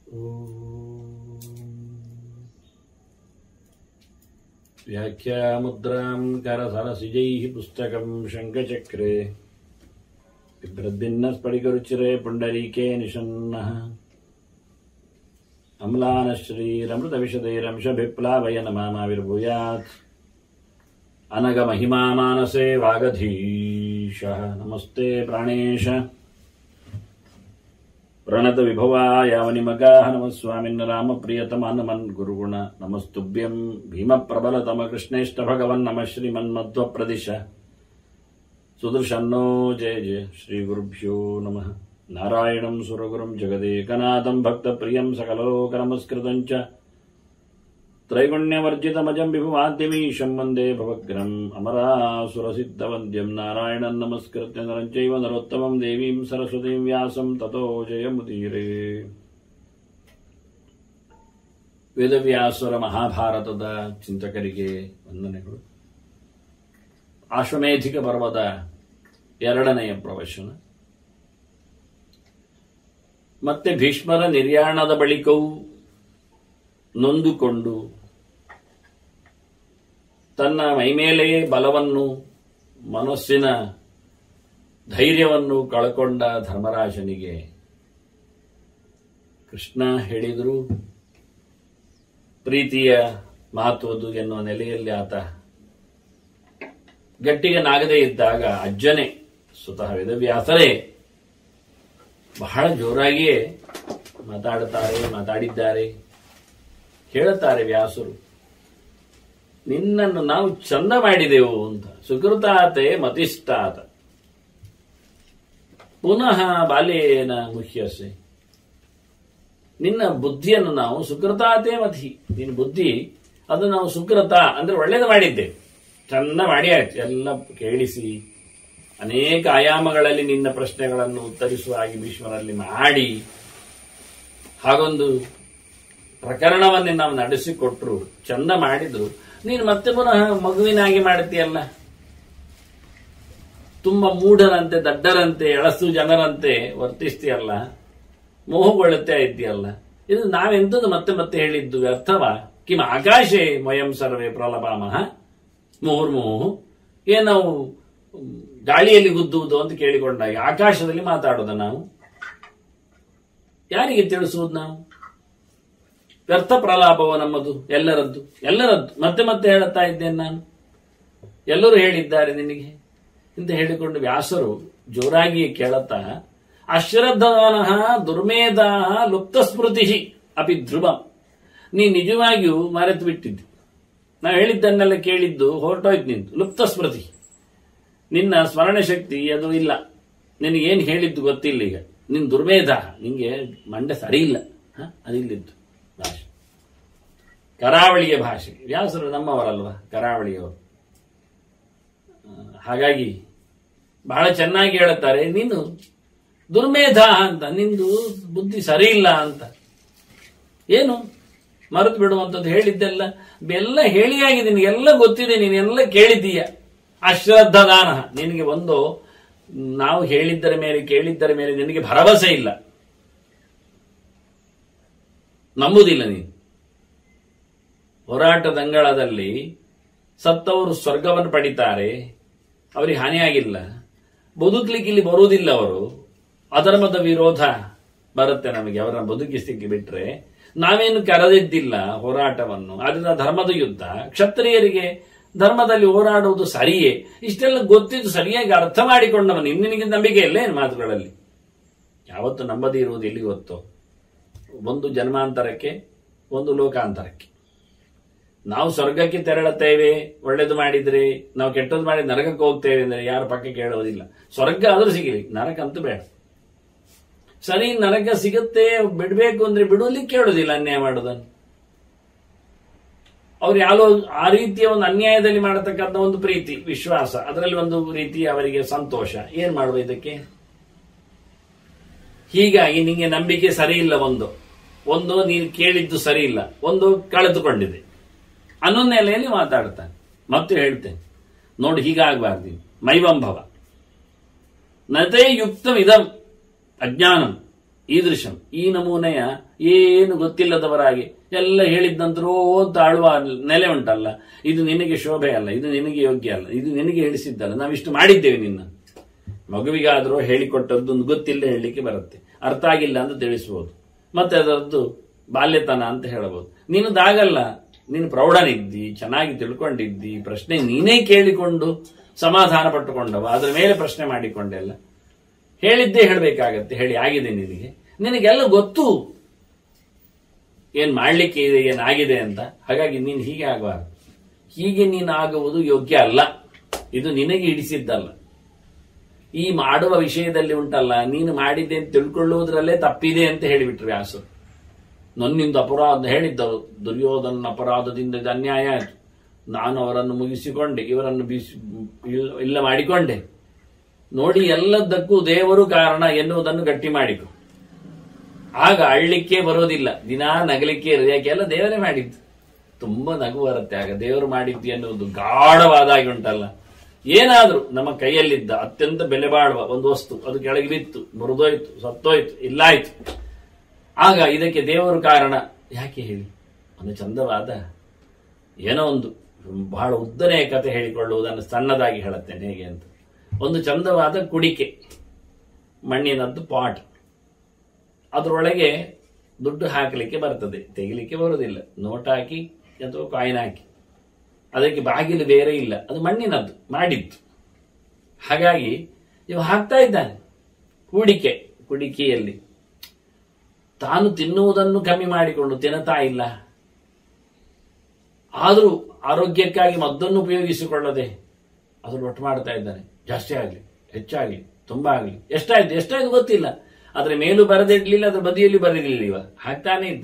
व्याख्यामुद्रां करसरसिजैः पुस्तकं शङ्खचक्रे बिभ्रद्भिन्नस्फटिकरुचिरे पुण्डरीके निषन्नः अम्लानश्रीरमृतविशदैरंशभिप्लावय नमामाविर्भूयात् अनगमहिमा मानसे वागधीशः नमस्ते प्राणेश प्रणतविभवाय वनिमगाः नमः स्वामिन् रामप्रियतमानमन् गुरुगुण नमस्तुभ्यं भीमप्रबलतमकृष्णेष्ट भगवन् नमः श्रीमन्मध्वप्रदिश सुदृशन्नो जय जय श्रीगुरुभ्यो नमः नारायणं सुरगुरुं जगदेकनाथं भक्तप्रियं सकलोकनमस्कृतं च त्रैगुण्यवर्जितमजं विभुमाद्यमीशं वन्दे भवग्रम् अमरासुरसिद्धवन्द्यं नारायणं नमस्कृत्य नरं चैव नरोत्तमं देवीं सरस्वतीं व्यासं ततो ಜಯಮುದೀರೆ ವೇದವ್ಯಾಸರ ಮಹಾಭಾರತದ ಚಿಂತಕರಿಗೆ ವಂದನೆಗಳು ಆಶ್ವಮೇಧಿಕ ಪರ್ವದ ಎರಡನೆಯ ಪ್ರವಚನ ಮತ್ತೆ ಭೀಷ್ಮರ ನಿರ್ಯಾಣದ ಬಳಿಕವೂ ನೊಂದುಕೊಂಡು ತನ್ನ ಮೈಮೇಲೆಯೇ ಬಲವನ್ನು ಮನಸ್ಸಿನ ಧೈರ್ಯವನ್ನು ಕಳಕೊಂಡ ಧರ್ಮರಾಜನಿಗೆ ಕೃಷ್ಣ ಹೇಳಿದರು ಪ್ರೀತಿಯ ಮಹತ್ವದ್ದು ಎನ್ನುವ ನೆಲೆಯಲ್ಲಿ ಆತ ಗಟ್ಟಿಗನಾಗದೇ ಇದ್ದಾಗ ಅಜ್ಜನೇ ಸ್ವತಃ ವೇದವ್ಯಾಸರೇ ಬಹಳ ಜೋರಾಗಿಯೇ ಮಾತಾಡುತ್ತಾರೆ ಮಾತಾಡಿದ್ದಾರೆ ಹೇಳುತ್ತಾರೆ ವ್ಯಾಸರು ನಿನ್ನನ್ನು ನಾವು ಚಂದ ಮಾಡಿದೆವು ಅಂತ ಸುಕೃತಾತೆ ಮತಿಷ್ಠಾತ ಪುನಃ ಬಾಲ್ಯೇನ ಮುಖ್ಯಸೆ ನಿನ್ನ ಬುದ್ಧಿಯನ್ನು ನಾವು ಸುಕೃತಾತೆ ಮತಿ ನಿನ್ನ ಬುದ್ಧಿ ಅದು ನಾವು ಸುಕೃತ ಅಂದ್ರೆ ಒಳ್ಳೇದು ಮಾಡಿದ್ದೇವೆ ಚಂದ ಮಾಡಿ ಆಯ್ತು ಎಲ್ಲ ಕೇಳಿಸಿ ಅನೇಕ ಆಯಾಮಗಳಲ್ಲಿ ನಿನ್ನ ಪ್ರಶ್ನೆಗಳನ್ನು ಉತ್ತರಿಸುವ ಹಾಗೆ ಭೀಷ್ಮರಲ್ಲಿ ಮಾಡಿ ಹಾಗೊಂದು ಪ್ರಕರಣವನ್ನೇ ನಾವು ನಡೆಸಿಕೊಟ್ರು ಚಂದ ಮಾಡಿದ್ರು ನೀನು ಮತ್ತೆ ಪುನಃ ಮಗುವಿನಾಗಿ ಮಾಡುತ್ತೀಯಲ್ಲ ತುಂಬಾ ಮೂಢರಂತೆ ದಡ್ಡರಂತೆ ಎಳಸು ಜನರಂತೆ ವರ್ತಿಸ್ತೀಯಲ್ಲ ಮೋಹಗೊಳ್ಳುತ್ತಾ ಇದ್ದೀಯಲ್ಲ ಇದು ನಾವೆಂತದ್ದು ಮತ್ತೆ ಮತ್ತೆ ಹೇಳಿದ್ದು ವ್ಯರ್ಥವಾ ಕಿಮ ಆಕಾಶೇ ಮೊಯಂ ಸರ್ವೇ ಪ್ರಲಭಾಮಹ ಮುಹುರ್ಮುಹು ಏನ್ ನಾವು ಗಾಳಿಯಲ್ಲಿ ಗುದ್ದುವುದು ಅಂತ ಕೇಳಿಕೊಂಡಾಗ ಆಕಾಶದಲ್ಲಿ ಮಾತಾಡೋದ ನಾವು ಯಾರಿಗೆ ತಿಳಿಸುವುದು ನಾವು ವ್ಯರ್ಥ ಪ್ರಲಾಪವ ನಮ್ಮದು ಎಲ್ಲರದ್ದು ಎಲ್ಲರದ್ದು ಮತ್ತೆ ಮತ್ತೆ ಹೇಳುತ್ತಾ ಇದ್ದೇನೆ ನಾನು ಎಲ್ಲರೂ ಹೇಳಿದ್ದಾರೆ ನಿನಗೆ ಅಂತ ಹೇಳಿಕೊಂಡು ವ್ಯಾಸರು ಜೋರಾಗಿ ಕೇಳುತ್ತಾ ಅಶ್ರದ್ಧಾನಃ ದುರ್ಮೇಧ ಲುಪ್ತ ಸ್ಮೃತಿ ಅಪಿ ಧ್ರುವಂ ನೀ ನಿಜವಾಗಿಯೂ ಮರೆತು ಬಿಟ್ಟಿದ್ದು ನಾವು ಹೇಳಿದ್ದನ್ನೆಲ್ಲ ಕೇಳಿದ್ದು ಹೊರಟೋಯ್ತು ನಿಂತು ಲುಪ್ತ ಸ್ಮೃತಿ ನಿನ್ನ ಸ್ಮರಣ ಶಕ್ತಿ ಅದು ಇಲ್ಲ ನಿನಗೇನು ಹೇಳಿದ್ದು ಗೊತ್ತಿಲ್ಲ ಈಗ ನಿನ್ ದುರ್ಮೇಧ ನಿಂಗೆ ಮಂಡೆ ಸರಿ ಇಲ್ಲ ಹ? ಅದಿಲ್ಲಿದ್ದು ಭಾಷೆ ಕರಾವಳಿಯ ಭಾಷೆ ವ್ಯಾಸರು ನಮ್ಮವರಲ್ವಾ ಕರಾವಳಿಯವರು ಆ, ಹಾಗಾಗಿ ಬಹಳ ಚೆನ್ನಾಗಿ ಹೇಳುತ್ತಾರೆ ನೀನು ದುರ್ಮೇಧ ಅಂತ ನಿಂದು ಬುದ್ಧಿ ಸರಿ ಇಲ್ಲ ಅಂತ ಏನು ಮರೆತು ಬಿಡುವಂಥದ್ದು ಹೇಳಿದ್ದೆಲ್ಲ ಎಲ್ಲ ಹೇಳಿಯಾಗಿ ನಿನಗೆಲ್ಲ ಗೊತ್ತಿದೆ ನೀನೆಲ್ಲ ಕೇಳಿದ್ದೀಯ ಅಶ್ರದ್ಧದಾನ ನಿನಗೆ ಒಂದು ನಾವು ಹೇಳಿದ್ದರ ಮೇಲೆ ಕೇಳಿದ್ದರ ಮೇಲೆ ನಿನಗೆ ಭರವಸೆ ಇಲ್ಲ ನಂಬುದಿಲ್ಲ ನೀನು ಹೋರಾಟದಂಗಳದಲ್ಲಿ ಸತ್ತವರು ಸ್ವರ್ಗವನ್ನು ಪಡಿತಾರೆ ಅವರಿಗೆ ಹಾನಿಯಾಗಿಲ್ಲ ಬದುಕಲಿಕ್ಕೆ ಇಲ್ಲಿ ಬರುವುದಿಲ್ಲ ಅವರು ಅಧರ್ಮದ ವಿರೋಧ ಬರುತ್ತೆ ನಮಗೆ ಅವರನ್ನ ಬದುಕಿಸಿಕ್ಕೆ ಬಿಟ್ರೆ ನಾವೇನು ಕರೆದಿದ್ದಿಲ್ಲ ಹೋರಾಟವನ್ನು ಅದರಿಂದ ಧರ್ಮದ ಯುದ್ಧ ಕ್ಷತ್ರಿಯರಿಗೆ ಧರ್ಮದಲ್ಲಿ ಹೋರಾಡುವುದು ಸರಿಯೇ ಇಷ್ಟೆಲ್ಲ ಗೊತ್ತಿದ್ದು ಸರಿಯಾಗಿ ಅರ್ಥ ಮಾಡಿಕೊಂಡವನು ನಿನಗೆ ನಂಬಿಕೆ ಇಲ್ಲ ಏನು ಮಾತುಗಳಲ್ಲಿ ಯಾವತ್ತು ನಂಬದೇ ಇರುವುದು ಎಲ್ಲಿ ಗೊತ್ತೋ ಒಂದು ಜನ್ಮಾಂತರಕ್ಕೆ ಒಂದು ಲೋಕಾಂತರಕ್ಕೆ ನಾವು ಸ್ವರ್ಗಕ್ಕೆ ತೆರಳುತ್ತೇವೆ ಒಳ್ಳೇದು ಮಾಡಿದ್ರೆ ನಾವು ಕೆಟ್ಟದ್ದು ಮಾಡಿ ನರಕಕ್ಕೆ ಹೋಗ್ತೇವೆ ಅಂದ್ರೆ ಯಾರ ಪಕ್ಕ ಕೇಳೋದಿಲ್ಲ ಸ್ವರ್ಗ ಆದ್ರೂ ಸಿಗಲಿ ನರಕ ಅಂತೂ ಬೇಡ ಸರಿ ನರಕ ಸಿಗುತ್ತೆ ಬಿಡ್ಬೇಕು ಅಂದ್ರೆ ಬಿಡುವಲಿಕ್ಕೆ ಕೇಳೋದಿಲ್ಲ ಅನ್ಯಾಯ ಮಾಡೋದನ್ನು ಅವ್ರು ಯಾರೋ ಆ ರೀತಿಯ ಒಂದು ಅನ್ಯಾಯದಲ್ಲಿ ಮಾಡತಕ್ಕಂಥ ಒಂದು ಪ್ರೀತಿ ವಿಶ್ವಾಸ ಅದರಲ್ಲಿ ಒಂದು ರೀತಿ ಅವರಿಗೆ ಸಂತೋಷ ಏನ್ ಮಾಡುವ ಇದಕ್ಕೆ ಹೀಗಾಗಿ ನಿಂಗೆ ನಂಬಿಕೆ ಸರಿ ಇಲ್ಲ ಒಂದು ಒಂದು ನೀನು ಕೇಳಿದ್ದು ಸರಿ ಇಲ್ಲ ಒಂದು ಕಳೆದುಕೊಂಡಿದೆ ಅನ್ನೋ ನೆಲೆಯಲ್ಲಿ ಮಾತಾಡ್ತಾನೆ ಮತ್ತೆ ಹೇಳ್ತೇನೆ ನೋಡಿ ಹೀಗಾಗಬಾರ್ದು ಮೈವಂಭವ ನತೇ ಯುಕ್ತಂ ಇದಂ ಅಜ್ಞಾನಂ ಈದೃಶಂ ಈ ನಮೂನೆಯ ಏನು ಗೊತ್ತಿಲ್ಲದವರಾಗಿ ಎಲ್ಲ ಹೇಳಿದ್ದಂತರೂ ಅಂತ ಆಳುವ ನೆಲೆ ಉಂಟಲ್ಲ ಇದು ನಿನಗೆ ಶೋಭೆ ಅಲ್ಲ ಇದು ನಿನಗೆ ಯೋಗ್ಯ ಅಲ್ಲ ಇದು ನಿನಗೆ ಹೇಳಿಸಿದ್ದಲ್ಲ ನಾವಿಷ್ಟು ಮಾಡಿದ್ದೇವೆ ನಿನ್ನ ಮಗುವಿಗಾದರೂ ಹೇಳಿಕೊಟ್ಟದ್ದು ಒಂದು ಗೊತ್ತಿಲ್ಲ ಹೇಳಲಿಕ್ಕೆ ಬರುತ್ತೆ ಅರ್ಥ ಆಗಿಲ್ಲ ಅಂತ ತಿಳಿಸಬಹುದು ಮತ್ತೆ ಅದರದ್ದು ಬಾಲ್ಯತನ ಅಂತ ಹೇಳಬಹುದು ನೀನದಾಗಲ್ಲ ನೀನು ಪ್ರೌಢನಿದ್ದಿ ಚೆನ್ನಾಗಿ ತಿಳ್ಕೊಂಡಿದ್ದಿ ಪ್ರಶ್ನೆ ನೀನೇ ಕೇಳಿಕೊಂಡು ಸಮಾಧಾನ ಪಟ್ಟುಕೊಂಡವ ಅದರ ಮೇಲೆ ಪ್ರಶ್ನೆ ಮಾಡಿಕೊಂಡೆಲ್ಲ ಹೇಳಿದ್ದೇ ಹೇಳಬೇಕಾಗತ್ತೆ ಹೇಳಿ ಆಗಿದೆ ನಿನಗೆ ನಿನಗೆಲ್ಲ ಗೊತ್ತು ಏನ್ ಮಾಡ್ಲಿಕ್ಕೆ ಇದೆ ಏನಾಗಿದೆ ಅಂತ ಹಾಗಾಗಿ ನೀನು ಹೀಗೆ ಆಗಬಾರದು ಹೀಗೆ ನೀನು ಆಗುವುದು ಯೋಗ್ಯ ಅಲ್ಲ ಇದು ನಿನಗೆ ಹಿಡಿಸಿದ್ದಲ್ಲ ಈ ಮಾಡುವ ವಿಷಯದಲ್ಲಿ ಉಂಟಲ್ಲ ನೀನು ಮಾಡಿದ್ದೆ ಅಂತ ತಿಳ್ಕೊಳ್ಳುವುದರಲ್ಲೇ ತಪ್ಪಿದೆ ಅಂತ ಹೇಳಿಬಿಟ್ರು ವ್ಯಾಸರು ನನ್ನಿಂದ ಅಪರಾಧ ಹೇಳಿದ್ದರು ದುರ್ಯೋಧನ ಅಪರಾಧದಿಂದ ಇದು ಅನ್ಯಾಯ ಆಯಿತು ನಾನು ಅವರನ್ನು ಮುಗಿಸಿಕೊಂಡೆ ಇವರನ್ನು ಬೀಸಿ ಇಲ್ಲ- ಇಲ್ಲ ಮಾಡಿಕೊಂಡೆ ನೋಡಿ ಎಲ್ಲದಕ್ಕೂ ದೇವರು ಕಾರಣ ಎನ್ನುವುದನ್ನು ಗಟ್ಟಿ ಮಾಡಿಕೊ ಆಗ ಅಳ್ಳಿಕ್ಕೆ ಬರೋದಿಲ್ಲ ದಿನಾ ನಗಲಿಕ್ಕೆ ಇರೋದು ಯಾಕೆಲ್ಲ ದೇವರೇ ಮಾಡಿದ್ದು ತುಂಬಾ ನಗು ಬರುತ್ತೆ ಆಗ ದೇವರು ಮಾಡಿದ್ದು ಎನ್ನುವುದು ಗಾಢವಾದಾಗಿ ಉಂಟಲ್ಲ ಏನಾದ್ರೂ ನಮ್ಮ ಕೈಯಲ್ಲಿದ್ದ ಅತ್ಯಂತ ಬೆಲೆ ಬಾಳುವ ಒಂದು ವಸ್ತು ಅದು ಕೆಳಗೆ ಬಿತ್ತು ಮುರಿದೋಯ್ತು ಸತ್ತೋಯ್ತು ಇಲ್ಲಾಯ್ತು ಆಗ ಇದಕ್ಕೆ ದೇವರು ಕಾರಣ ಯಾಕೆ ಹೇಳಿ ಒಂದು ಚಂದವಾದ ಏನೋ ಒಂದು ಬಹಳ ಉದ್ದನೆಯ ಕತೆ ಹೇಳಿಕೊಳ್ಳುವುದನ್ನು ಸಣ್ಣದಾಗಿ ಹೇಳುತ್ತೇನೆ ಹೇಗೆ ಅಂತ ಒಂದು ಚಂದವಾದ ಕುಡಿಕೆ ಮಣ್ಣಿನದ್ದು ಪಾಟ್ ಅದರೊಳಗೆ ದುಡ್ಡು ಹಾಕಲಿಕ್ಕೆ ಬರ್ತದೆ ತೆಗಿಲಿಕ್ಕೆ ಬರುವುದಿಲ್ಲ ನೋಟ್ ಹಾಕಿ ಅಥವಾ ಕಾಯಿನ್ ಹಾಕಿ ಅದಕ್ಕೆ ಬಾಗಿಲು ಬೇರೆ ಇಲ್ಲ ಅದು ಮಣ್ಣಿನದ್ದು ಮಾಡಿದ್ದು ಹಾಗಾಗಿ ಇವ ಹಾಕ್ತಾ ಇದ್ದಾನೆ ಹೂಡಿಕೆ ಕುಡಿಕೆಯಲ್ಲಿ ತಾನು ತಿನ್ನುವುದನ್ನು ಕಮ್ಮಿ ಮಾಡಿಕೊಂಡು ತಿನ್ನತಾ ಇಲ್ಲ ಆದರೂ ಆರೋಗ್ಯಕ್ಕಾಗಿ ಮದ್ದನ್ನು ಉಪಯೋಗಿಸಿಕೊಳ್ಳದೆ ಅದನ್ನು ಒಟ್ಟು ಮಾಡ್ತಾ ಇದ್ದಾನೆ ಜಾಸ್ತಿ ಆಗಲಿ ಹೆಚ್ಚಾಗಲಿ ತುಂಬಾ ಆಗಲಿ ಎಷ್ಟಾಯ್ತು ಎಷ್ಟಾಯ್ತು ಗೊತ್ತಿಲ್ಲ ಅದ್ರ ಮೇಲೂ ಬರೆದಿಡ್ಲಿಲ್ಲ ಅದ್ರ ಬದಿಯಲ್ಲಿ ಬರೆದಿರ್ಲಿಲ್ಲ ಇವ ಹಾಕ್ತಾನೆ ಇದ್ದ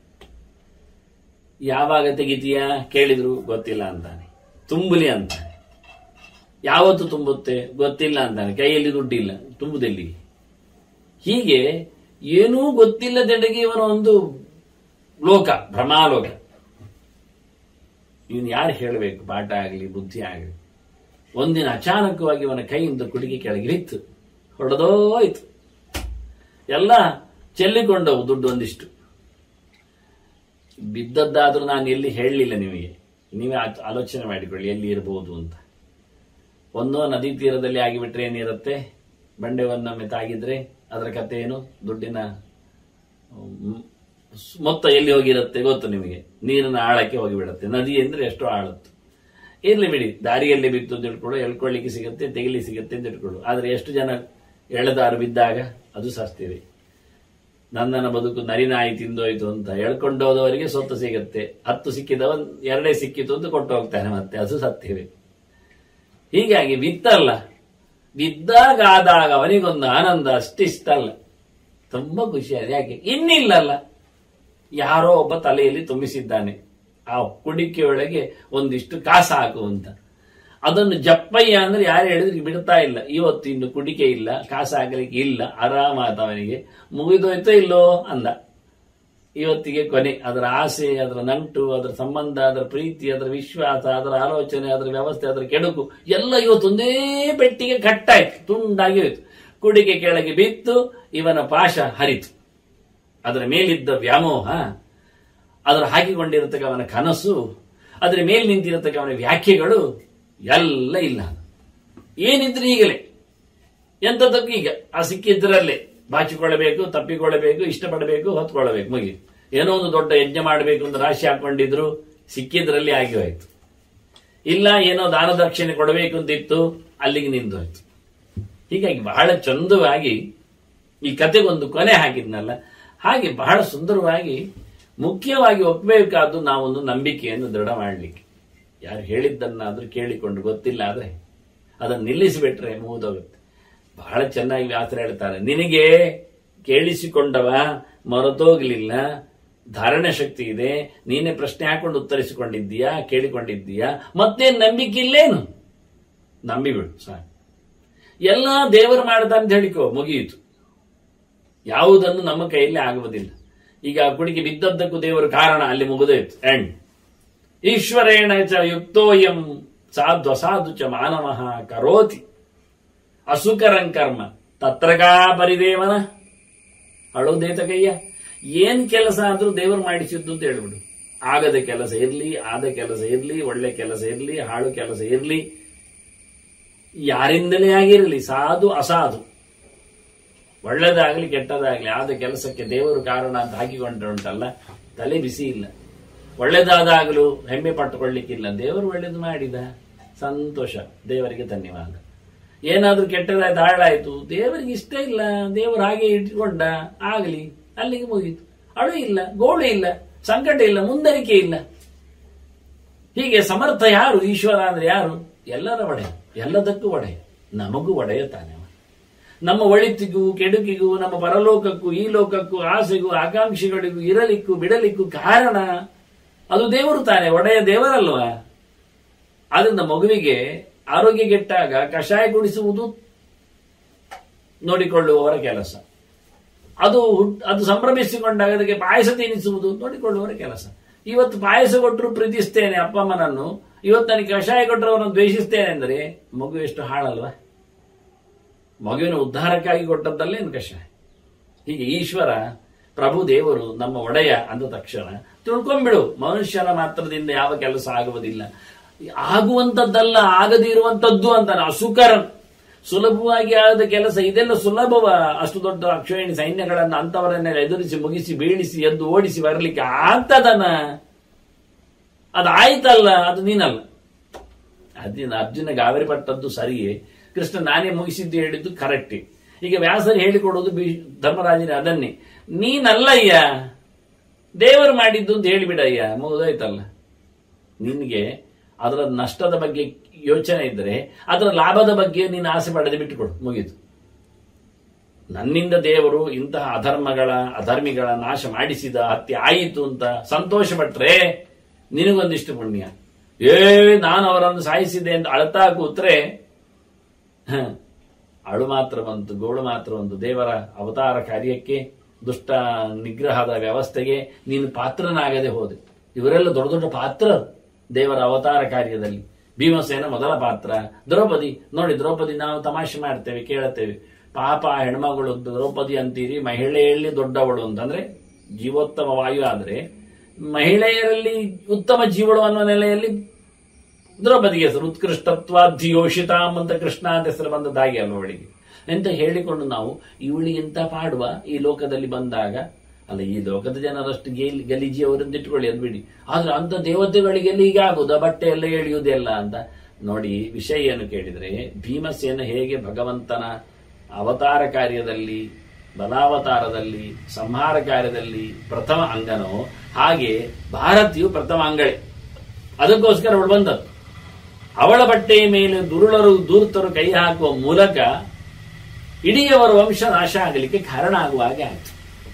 ಯಾವಾಗ ತೆಗಿತೀಯಾ ಕೇಳಿದ್ರು ಗೊತ್ತಿಲ್ಲ ಅಂತಾನೆ ತುಂಬಲಿ ಅಂತಾನೆ ಯಾವತ್ತು ತುಂಬುತ್ತೆ ಗೊತ್ತಿಲ್ಲ ಅಂತಾನೆ ಕೈಯಲ್ಲಿ ದುಡ್ಡಿಲ್ಲ ತುಂಬುದೆಲ್ಲಿಗೆ ಹೀಗೆ ಏನೂ ಗೊತ್ತಿಲ್ಲದೆಡೆಗೆ ಇವನ ಒಂದು ಲೋಕ ಭ್ರಮಾಲೋಕ ಇವನು ಯಾರು ಹೇಳಬೇಕು ಪಾಠ ಆಗಲಿ ಬುದ್ಧಿ ಆಗಲಿ ಒಂದಿನ ಅಚಾನಕವಾಗಿ ಅವನ ಕೈಯಿಂದ ಕುಡಿಗೆ ಕೆಳಗೆ ಬಿತ್ತು ಹೊಡೆದೋಯ್ತು ಎಲ್ಲ ಚೆಲ್ಲಿಕೊಂಡವು ದುಡ್ಡು ಒಂದಿಷ್ಟು ಬಿದ್ದದ್ದಾದ್ರೂ ನಾನು ಎಲ್ಲಿ ಹೇಳಲಿಲ್ಲ ನಿಮಗೆ ನೀವೇ ಆ- ಆಲೋಚನೆ ಮಾಡಿಕೊಳ್ಳಿ ಎಲ್ಲಿ ಇರಬಹುದು ಅಂತ ಒಂದೋ ನದಿ ತೀರದಲ್ಲಿ ಆಗಿಬಿಟ್ರೆ ಏನಿರುತ್ತೆ ಬಂಡೆ ಒಂದೊಮ್ಮೆ ತಾಗಿದ್ರೆ ಅದರ ಕತೆ ಏನು ದುಡ್ಡಿನ ಮ್, ಮೊತ್ತ ಎಲ್ಲಿ ಹೋಗಿರುತ್ತೆ ಗೊತ್ತು ನಿಮಗೆ ನೀರಿನ ಆಳಕ್ಕೆ ಹೋಗಿಬಿಡುತ್ತೆ ನದಿ ಅಂದ್ರೆ ಎಷ್ಟೋ ಆಳುತ್ತೆ ಇರ್ಲಿ ಬಿಡಿ ದಾರಿಯಲ್ಲಿ ಬಿತ್ತು ಅಂತ ತಿಳ್ಕೊಳ್ಳು ಎಳ್ಕೊಳ್ಳಿಕ್ಕೆ ಸಿಗುತ್ತೆ ತೆಗಿಲಿ ಸಿಗುತ್ತೆ ಅಂತ ತಿಳ್ಕೊಳ್ಳು ಆದ್ರೆ ಎಷ್ಟು ಜನ ಎಳೆದಾರು ಬಿದ್ದಾಗ ಅದು ಸಸ್ತೀವಿ ನನ್ನನ ಬದುಕು ನರಿನಾಯಿ ತಿಂದೋಯ್ತು ಅಂತ ಹೇಳ್ಕೊಂಡು ಹೋದವರಿಗೆ ಸೊತ್ತು ಸಿಗುತ್ತೆ ಹತ್ತು ಸಿಕ್ಕಿದವ ಎರಡೇ ಸಿಕ್ಕಿತು ಅಂತ ಕೊಟ್ಟು ಹೋಗ್ತಾನೆ ಮತ್ತೆ ಅದು ಸತ್ಯವೇ ಹೀಗಾಗಿ ಬಿತ್ತಲ್ಲ ಬಿದ್ದಾಗ ಆದಾಗ ಅವನಿಗೊಂದು ಆನಂದ ಅಷ್ಟಿಷ್ಟ ಅಲ್ಲ ತುಂಬಾ ಖುಷಿಯಾದ ಯಾಕೆ ಇನ್ನಿಲ್ಲಲ್ಲ ಯಾರೋ ಒಬ್ಬ ತಲೆಯಲ್ಲಿ ತುಂಬಿಸಿದ್ದಾನೆ ಆ ಕುಡಿಕೆಯೊಳಗೆ ಒಂದಿಷ್ಟು ಕಾಸ ಹಾಕು ಅಂತ ಅದನ್ನು ಜಪ್ಪಯ್ಯ ಅಂದ್ರೆ ಯಾರು ಹೇಳಿದ್ರೆ ಬಿಡ್ತಾ ಇಲ್ಲ ಇವತ್ತು ಇನ್ನು ಕುಡಿಕೆ ಇಲ್ಲ ಕಾಸು ಹಾಕಲಿಕ್ಕೆ ಇಲ್ಲ ಆರಾಮಾತ ಅವನಿಗೆ ಮುಗಿದೋಯ್ತೋ ಇಲ್ಲೋ ಅಂದ ಇವತ್ತಿಗೆ ಕೊನೆ ಅದರ ಆಸೆ ಅದರ ನಂಟು ಅದರ ಸಂಬಂಧ ಅದರ ಪ್ರೀತಿ ಅದರ ವಿಶ್ವಾಸ ಅದರ ಆಲೋಚನೆ ಅದರ ವ್ಯವಸ್ಥೆ ಅದರ ಕೆಡುಕು ಎಲ್ಲ ಇವತ್ತೊಂದೇ ಪೆಟ್ಟಿಗೆ ಕಟ್ಟಾಯ್ತು ತುಂಡಾಗಿ ಹೋಯ್ತು ಕುಡಿಕೆ ಕೆಳಗೆ ಬಿತ್ತು ಇವನ ಪಾಶ ಹರಿತು ಅದರ ಮೇಲಿದ್ದ ವ್ಯಾಮೋಹ ಅದರ ಹಾಕಿಕೊಂಡಿರತಕ್ಕ ಅವನ ಕನಸು ಅದರ ಮೇಲೆ ನಿಂತಿರತಕ್ಕ ಅವನ ವ್ಯಾಖ್ಯೆಗಳು ಎಲ್ಲ ಇಲ್ಲ ಏನಿದ್ರೆ ಈಗಲೇ ಎಂಥದಕ್ಕೂ ಈಗ ಆ ಸಿಕ್ಕಿದ್ರಲ್ಲೇ ಬಾಚಿಕೊಳ್ಳಬೇಕು ತಪ್ಪಿಕೊಳ್ಳಬೇಕು ಇಷ್ಟಪಡಬೇಕು ಹೊತ್ಕೊಳ್ಳಬೇಕು ಮುಗಿ ಏನೋ ಒಂದು ದೊಡ್ಡ ಯಜ್ಞ ಮಾಡಬೇಕು ಅಂತ ರಾಶಿ ಹಾಕೊಂಡಿದ್ರು ಸಿಕ್ಕಿದ್ರಲ್ಲಿ ಆಗಿ ಹೋಯ್ತು ಇಲ್ಲ ಏನೋ ದಾನ ದಕ್ಷಿಣೆ ಕೊಡಬೇಕು ಅಂತ ಇತ್ತು ಅಲ್ಲಿಗೆ ನಿಂತು ಹೋಯ್ತು ಹೀಗಾಗಿ ಬಹಳ ಚಂದವಾಗಿ ಈ ಕತೆಗೊಂದು ಕೊನೆ ಹಾಕಿದ್ನಲ್ಲ ಹಾಗೆ ಬಹಳ ಸುಂದರವಾಗಿ ಮುಖ್ಯವಾಗಿ ಒಪ್ಪಬೇಕಾದ್ದು ನಾವೊಂದು ನಂಬಿಕೆಯನ್ನು ದೃಢ ಮಾಡಲಿಕ್ಕೆ ಯಾರು ಹೇಳಿದ್ದನ್ನಾದ್ರೂ ಕೇಳಿಕೊಂಡು ಗೊತ್ತಿಲ್ಲ ಆದ್ರೆ ಅದನ್ನು ನಿಲ್ಲಿಸಿಬಿಟ್ರೆ ಮುಗಿದೋಗುತ್ತೆ ಬಹಳ ಚೆನ್ನಾಗಿ ವ್ಯಾಸರ ಹೇಳ್ತಾರೆ ನಿನಗೆ ಕೇಳಿಸಿಕೊಂಡವ ಮರೆತೋಗ್ಲಿಲ್ಲ ಧಾರಣೆ ಶಕ್ತಿ ಇದೆ ನೀನೇ ಪ್ರಶ್ನೆ ಹಾಕೊಂಡು ಉತ್ತರಿಸಿಕೊಂಡಿದ್ದೀಯಾ ಕೇಳಿಕೊಂಡಿದ್ದೀಯಾ ಮತ್ತೇನ್ ನಂಬಿಕೆ ಇಲ್ಲೇನು ನಂಬಿಬಿಡು ಸಾಕು ಎಲ್ಲ ದೇವರು ಮಾಡ್ದ ಅಂತ ಹೇಳಿಕೋ ಮುಗಿಯಿತು ಯಾವುದನ್ನು ನಮ್ಮ ಕೈಯಲ್ಲಿ ಆಗುವುದಿಲ್ಲ ಈಗ ಆ ಕುಡಿಗೆ ಬಿದ್ದದ್ದಕ್ಕೂ ದೇವರು ಕಾರಣ ಅಲ್ಲಿ ಮುಗಿದೋಯ್ತು ಎಂಡ್ ಈಶ್ವರೇಣ ಚ ಯುಕ್ತೋಯಂ ಸಾಧು ಅಸಾಧು ಚ ಮಾನವ ಕರೋತಿ ಅಸುಕರಂ ಕರ್ಮ ತತ್ರಗಾ ಪರಿದೇವನ ಅಳೋದೇತಕಯ್ಯ ಏನ್ ಕೆಲಸ ಆದ್ರೂ ದೇವರು ಮಾಡಿಸಿದ್ದು ಅಂತ ಹೇಳ್ಬಿಡು ಆಗದ ಕೆಲಸ ಇರ್ಲಿ ಆದ ಕೆಲಸ ಇರ್ಲಿ ಒಳ್ಳೆ ಕೆಲಸ ಇರ್ಲಿ ಹಾಳು ಕೆಲಸ ಇರ್ಲಿ ಯಾರಿಂದಲೇ ಆಗಿರಲಿ ಸಾಧು ಅಸಾಧು ಒಳ್ಳೇದಾಗ್ಲಿ ಕೆಟ್ಟದಾಗ್ಲಿ ಆದ ಕೆಲಸಕ್ಕೆ ದೇವರು ಕಾರಣ ಅಂತ ಹಾಕಿಕೊಂಡ್ರೆ ಉಂಟಲ್ಲ ತಲೆ ಬಿಸಿ ಇಲ್ಲ ಒಳ್ಳೇದಾದಾಗಲೂ ಹೆಮ್ಮೆ ಪಟ್ಟುಕೊಳ್ಳಿಕ್ಕಿಲ್ಲ ದೇವರು ಒಳ್ಳೇದು ಮಾಡಿದ ಸಂತೋಷ ದೇವರಿಗೆ ಧನ್ಯವಾದ ಏನಾದ್ರೂ ಕೆಟ್ಟದಾಯ್ತು ಹಾಳಾಯ್ತು ದೇವರಿಗೆ ಇಷ್ಟ ಇಲ್ಲ ದೇವರು ಹಾಗೆ ಇಟ್ಕೊಂಡ ಆಗಲಿ ಅಲ್ಲಿಗೆ ಮುಗೀತು ಅಳು ಇಲ್ಲ ಗೋಳು ಇಲ್ಲ ಸಂಕಟ ಇಲ್ಲ ಮುಂದರಿಕೆ ಇಲ್ಲ ಹೀಗೆ ಸಮರ್ಥ ಯಾರು ಈಶ್ವರ ಅಂದ್ರೆ ಯಾರು ಎಲ್ಲರ ಒಡೆಯ ಎಲ್ಲದಕ್ಕೂ ಒಡೆಯ ನಮಗೂ ಒಡೆಯ ತಾನೆ ಅವ. ನಮ್ಮ ಒಳಿತಿಗೂ ಕೆಡುಕಿಗೂ ನಮ್ಮ ಪರಲೋಕಕ್ಕೂ ಈ ಲೋಕಕ್ಕೂ ಆಸೆಗೂ ಆಕಾಂಕ್ಷೆಗಳಿಗೂ ಇರಲಿಕ್ಕೂ ಬಿಡಲಿಕ್ಕೂ ಕಾರಣ ಅದು ದೇವರು ತಾನೆ ಒಡೆಯ ದೇವರಲ್ವಾ ಆದ್ರಿಂದ ಮಗುವಿಗೆ ಆರೋಗ್ಯಗೆಟ್ಟಾಗ ಕಷಾಯ ಕುಡಿಸುವುದು ನೋಡಿಕೊಳ್ಳುವವರ ಕೆಲಸ ಅದು ಹುಟ್- ಅದು ಸಂಭ್ರಮಿಸಿಕೊಂಡಾಗ ಅದಕ್ಕೆ ಪಾಯಸ ತಿನ್ನಿಸುವುದು ನೋಡಿಕೊಳ್ಳುವವರ ಕೆಲಸ ಇವತ್ತು ಪಾಯಸ ಕೊಟ್ಟರು ಪ್ರೀತಿಸ್ತೇನೆ ಅಪ್ಪ ಅಮ್ಮನನ್ನು ಇವತ್ತು ನನಗೆ ಕಷಾಯ ಕೊಟ್ಟರು ಅವರನ್ನು ದ್ವೇಷಿಸ್ತೇನೆ ಅಂದರೆ ಮಗು ಎಷ್ಟು ಹಾಳಲ್ವಾ ಮಗುವಿನ ಉದ್ಧಾರಕ್ಕಾಗಿ ಕೊಟ್ಟದ್ದಲ್ಲೇನು ಕಷಾಯ ಹೀಗೆ ಈಶ್ವರ ಪ್ರಭು ದೇವರು ನಮ್ಮ ಒಡೆಯ ಅಂದ ತಕ್ಷಣ ತಿಳ್ಕೊಂಬಿಡು ಮನುಷ್ಯನ ಮಾತ್ರದಿಂದ ಯಾವ ಕೆಲಸ ಆಗುವುದಿಲ್ಲ ಆಗುವಂತದ್ದಲ್ಲ ಆಗದಿರುವಂತದ್ದು ಅಂತಾನೆ ಅಸುಕರ ಸುಲಭವಾಗಿ ಆಗದ ಕೆಲಸ ಇದೆಲ್ಲ ಸುಲಭವ ಅಷ್ಟು ದೊಡ್ಡ ಅಕ್ಷೋಹಿಣಿ ಸೈನ್ಯಗಳನ್ನ ಅಂತವರನ್ನೆಲ್ಲ ಎದುರಿಸಿ ಮುಗಿಸಿ ಬೀಳಿಸಿ ಎದ್ದು ಓಡಿಸಿ ಬರಲಿಕ್ಕೆ ಆಗ್ತದನ ಅದಾಯ್ತಲ್ಲ ಅದು ನೀನಲ್ಲ ಅರ್ಜುನ ಅರ್ಜುನ ಗಾಬರಿ ಪಟ್ಟದ್ದು ಸರಿಯೇ ಕೃಷ್ಣ ನಾನೇ ಮುಗಿಸಿದ್ದು ಹೇಳಿದ್ದು ಕರೆಕ್ಟೇ ಈಗ ವ್ಯಾಸರು ಹೇಳಿಕೊಡೋದು ಭೀ- ಧರ್ಮರಾಜನೇ ಅದನ್ನೇ ನೀನಲ್ಲಯ್ಯ ದೇವರು ಮಾಡಿದ್ದು ಅಂತ ಹೇಳಿಬಿಡಯ್ಯ ಮುಗಿದೋಯ್ತಲ್ಲ ನಿನ್ಗೆ ಅದರ ನಷ್ಟದ ಬಗ್ಗೆ ಯೋಚನೆ ಇದ್ರೆ ಅದರ ಲಾಭದ ಬಗ್ಗೆ ನೀನು ಆಸೆ ಪಡದೆ ಬಿಟ್ಟುಕೊಡು ಮುಗೀತು ನನ್ನಿಂದ ದೇವರು ಇಂತಹ ಅಧರ್ಮಗಳ ಅಧರ್ಮಿಗಳ ನಾಶ ಮಾಡಿಸಿದ ಹತ್ಯೆ ಆಯಿತು ಅಂತ ಸಂತೋಷ ಪಟ್ರೆ ನಿನಗೊಂದಿಷ್ಟು ಪುಣ್ಯ ಏ ನಾನು ಅವರನ್ನು ಸಾಯಿಸಿದೆ ಅಂತ ಅಳ್ತಾ ಕೂತ್ರೆ ಹ, ಅಳು ಮಾತ್ರ ಬಂತು ಗೋಳು ಮಾತ್ರ ಬಂತು ದೇವರ ಅವತಾರ ಕಾರ್ಯಕ್ಕೆ ದುಷ್ಟ ನಿಗ್ರಹದ ವ್ಯವಸ್ಥೆಗೆ ನೀನು ಪಾತ್ರನಾಗದೆ ಹೋದೆ ಇವರೆಲ್ಲ ದೊಡ್ಡ ದೊಡ್ಡ ಪಾತ್ರ ದೇವರ ಅವತಾರ ಕಾರ್ಯದಲ್ಲಿ ಭೀಮಸೇನ ಮೊದಲ ಪಾತ್ರ ದ್ರೌಪದಿ ನೋಡಿ ದ್ರೌಪದಿ ನಾವು ತಮಾಷೆ ಮಾಡ್ತೇವೆ ಕೇಳುತ್ತೇವೆ ಪಾಪ ಆ ಹೆಣ್ಮಗಳು ದ್ರೌಪದಿ ಅಂತೀರಿ ಮಹಿಳೆಯಲ್ಲಿ ದೊಡ್ಡವಳು ಅಂತಂದ್ರೆ ಜೀವೋತ್ತಮ ವಾಯು ಆದ್ರೆ ಮಹಿಳೆಯರಲ್ಲಿ ಉತ್ತಮ ಜೀವಳು ಅನ್ನೋ ನೆಲೆಯಲ್ಲಿ ದ್ರೌಪದಿಗೆ ಹೆಸರು ಉತ್ಕೃಷ್ಟತ್ವಾಧಿಯೋಷಿತಾಂ ಅಂತ ಕೃಷ್ಣ ಅಂತ ಹೆಸರು ಬಂದದ್ದಾಗಿ ಅಲ್ವ ಅವಳಿಗೆ ಎಂತ ಹೇಳಿಕೊಂಡು ನಾವು ಇವಳಿಗಿಂತ ಪಾಡುವ ಈ ಲೋಕದಲ್ಲಿ ಬಂದಾಗ ಅಲ್ಲ ಈ ಲೋಕದ ಜನರಷ್ಟು ಗೇಲಿ ಗಲೀಜಿ ಅವರನ್ನು ಇಟ್ಕೊಳ್ಳಿ ಅದು ಬಿಡಿ ಆದ್ರೆ ಅಂತ ದೇವತೆಗಳಿಗೆಲ್ಲ ಹೀಗೆ ಆಗುದ ಬಟ್ಟೆ ಎಲ್ಲ ಎಳೆಯುವುದೆಲ್ಲ ಅಂತ ನೋಡಿ ವಿಷಯ ಏನು ಕೇಳಿದ್ರೆ ಭೀಮಸೇನ ಹೇಗೆ ಭಗವಂತನ ಅವತಾರ ಕಾರ್ಯದಲ್ಲಿ ಬಲಾವತಾರದಲ್ಲಿ ಸಂಹಾರ ಕಾರ್ಯದಲ್ಲಿ ಪ್ರಥಮ ಅಂಗನೋ ಹಾಗೆ ಭಾರತಿಯು ಪ್ರಥಮ ಅಂಗಳೆ ಅದಕ್ಕೋಸ್ಕರ ಅವಳು ಬಂದದ್ದು ಅವಳ ಬಟ್ಟೆಯ ಮೇಲೆ ದುರುಳರು ದೂರ್ತರು ಕೈ ಹಾಕುವ ಮೂಲಕ ಇಡೀ ಅವರ ವಂಶ ನಾಶ ಆಗಲಿಕ್ಕೆ ಕಾರಣ ಆಗುವ ಹಾಗೆ ಆಯ್ತು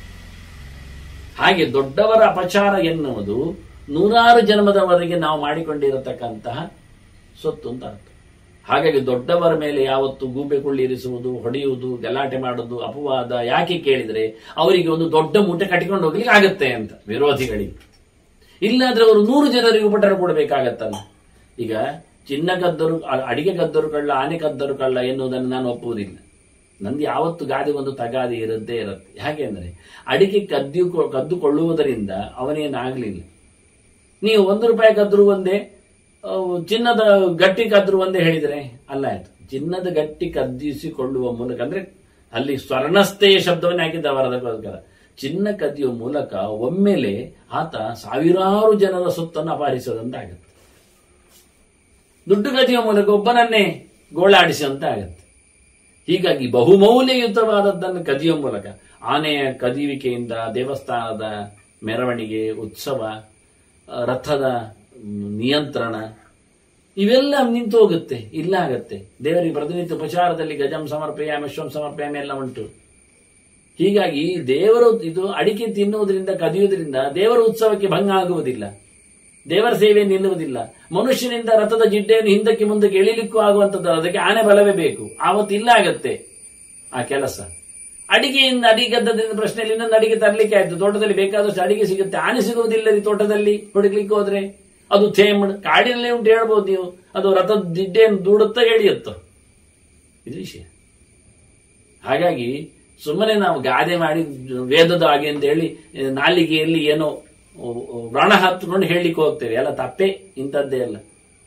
ಹಾಗೆ ದೊಡ್ಡವರ ಅಪಚಾರ ಎನ್ನುವುದು ನೂರಾರು ಜನ್ಮದವರೆಗೆ ನಾವು ಮಾಡಿಕೊಂಡಿರತಕ್ಕಂತಹ ಸೊತ್ತು ಅಂತ ಅರ್ಥ ಹಾಗಾಗಿ ದೊಡ್ಡವರ ಮೇಲೆ ಯಾವತ್ತು ಗೂಬೆ ಕುಳ್ಳಿರಿಸುವುದು ಹೊಡೆಯುವುದು ಗಲಾಟೆ ಮಾಡುವುದು ಅಪವಾದ ಯಾಕೆ ಕೇಳಿದ್ರೆ ಅವರಿಗೆ ಒಂದು ದೊಡ್ಡ ಮೂಟೆ ಕಟ್ಟಿಕೊಂಡು ಹೋಗ್ಲಿಕ್ಕೆ ಆಗತ್ತೆ ಅಂತ ವಿರೋಧಿಗಳಿಗೆ ಇಲ್ಲಾಂದ್ರೆ ಅವರು ನೂರು ಜನರಿಗೆ ಉಪಟರ ಕೊಡಬೇಕಾಗತ್ತಲ್ಲ ಈಗ ಚಿನ್ನ ಕದ್ದರು ಅ- ಅಡಿಗೆ ಕದ್ದರು ಕಳ್ಳ ಆನೆ ಕದ್ದರು ಕಳ್ಳ ಎನ್ನುವುದನ್ನು ನಾನು ಒಪ್ಪುವುದಿಲ್ಲ ನಂದು ಯಾವತ್ತು ಗಾದೆ ಒಂದು ತಗಾದೆ ಇರದ್ದೇ ಇರುತ್ತೆ ಯಾಕೆ ಅಂದ್ರೆ ಅಡಿಕೆ ಕದ್ದು ಕದ್ದುಕೊಳ್ಳುವುದರಿಂದ ಅವನೇನಾಗ್ಲಿಲ್ಲ ನೀವು ಒಂದು ರೂಪಾಯಿ ಕದ್ರು ಒಂದೇ ಆ, ಚಿನ್ನದ ಗಟ್ಟಿ ಕದ್ರು ಒಂದೇ ಹೇಳಿದ್ರೆ ಅಲ್ಲ ಆಯ್ತು ಚಿನ್ನದ ಗಟ್ಟಿ ಕದ್ದಿಸಿಕೊಳ್ಳುವ ಮೂಲಕ ಅಂದ್ರೆ ಅಲ್ಲಿ ಸ್ವರ್ಣಸ್ಥೆಯ ಶಬ್ದವನ್ನೇ ಹಾಕಿದ್ದವರು ಅದಕ್ಕೋಸ್ಕರ ಚಿನ್ನ ಕದಿಯುವ ಮೂಲಕ ಒಮ್ಮೆಲೆ ಆತ ಸಾವಿರಾರು ಜನರ ಸೊತ್ತನ್ನು ಅಪಹರಿಸೋದಂತ ಆಗತ್ತೆ ದುಡ್ಡು ಕದಿಯುವ ಮೂಲಕ ಒಬ್ಬನನ್ನೇ ಗೋಳಾಡಿಸುವಂತ ಆಗತ್ತೆ ಹೀಗಾಗಿ ಬಹುಮೌಲ್ಯಯುತವಾದದ್ದನ್ನು ಕದಿಯುವ ಮೂಲಕ ಆನೆಯ ಕದಿಯುವಿಕೆಯಿಂದ ದೇವಸ್ಥಾನದ ಮೆರವಣಿಗೆ ಉತ್ಸವ ಆ, ರಥದ ಮ್, ನಿಯಂತ್ರಣ ಇವೆಲ್ಲ ನಿಂತು ಹೋಗುತ್ತೆ ಇಲ್ಲ ಆಗತ್ತೆ ದೇವರಿಗೆ ಪ್ರತಿನಿತ್ಯ ಉಪಚಾರದಲ್ಲಿ ಗಜಂ ಸಮರ್ಪಯಾಮ ವಿಶ್ವಂ ಸಮರ್ಪಯಾಮ ಎಲ್ಲ ಉಂಟು ಹೀಗಾಗಿ ದೇವರು ಇದು ಅಡಿಕೆ ತಿನ್ನುವುದರಿಂದ ಕದಿಯುವುದರಿಂದ ದೇವರ ಉತ್ಸವಕ್ಕೆ ಭಂಗ ಆಗುವುದಿಲ್ಲ ದೇವರ ಸೇವೆ ನಿಲ್ಲುವುದಿಲ್ಲ ಮನುಷ್ಯನಿಂದ ರಥದ ಜಿಡ್ಡೆಯನ್ನು ಹಿಂದಕ್ಕೆ ಮುಂದಕ್ಕೆ ಎಳಿಲಿಕ್ಕೂ ಆಗುವಂತದ್ದು ಅದಕ್ಕೆ ಆನೆ ಬಲವೇ ಬೇಕು ಆವತ್ತು ಇಲ್ಲ ಆಗತ್ತೆ ಆ ಕೆಲಸ ಅಡಿಗೆಯಿಂದ ಅಡಿಗೆ ಗದ್ದದಿಂದ ಪ್ರಶ್ನೆಯಲ್ಲಿ ಇನ್ನೊಂದು ಅಡಿಗೆ ತರಲಿಕ್ಕೆ ಆಯ್ತು ತೋಟದಲ್ಲಿ ಬೇಕಾದಷ್ಟು ಅಡಿಗೆ ಸಿಗುತ್ತೆ ಆನೆ ಸಿಗುವುದಿಲ್ಲ ಈ ತೋಟದಲ್ಲಿ ಹುಡುಕ್ಲಿಕ್ಕೆ ಹೋದ್ರೆ ಅದು ಥೇಮಡ್ ಕಾಡಿನಲ್ಲೇ ಉಂಟು ಹೇಳ್ಬೋದು ನೀವು ಅದು ರಥದ ಜಿಡ್ಡೆಯನ್ನು ದೂಡುತ್ತಾ ಎಳೆಯುತ್ತೋ ಇದು ವಿಷಯ ಹಾಗಾಗಿ ಸುಮ್ಮನೆ ನಾವು ಗಾದೆ ಮಾಡಿ ವೇದದ ಹಾಗೆ ಅಂತ ಹೇಳಿ ನಾಲಿಗೆಯಲ್ಲಿ ಏನೋ ವ್ರಣ ಹತ್ಕೊಂಡು ಹೇಳಲಿಕ್ಕೆ ಹೋಗ್ತೇವೆ ಎಲ್ಲ ತಪ್ಪೇ ಇಂಥದ್ದೇ ಅಲ್ಲ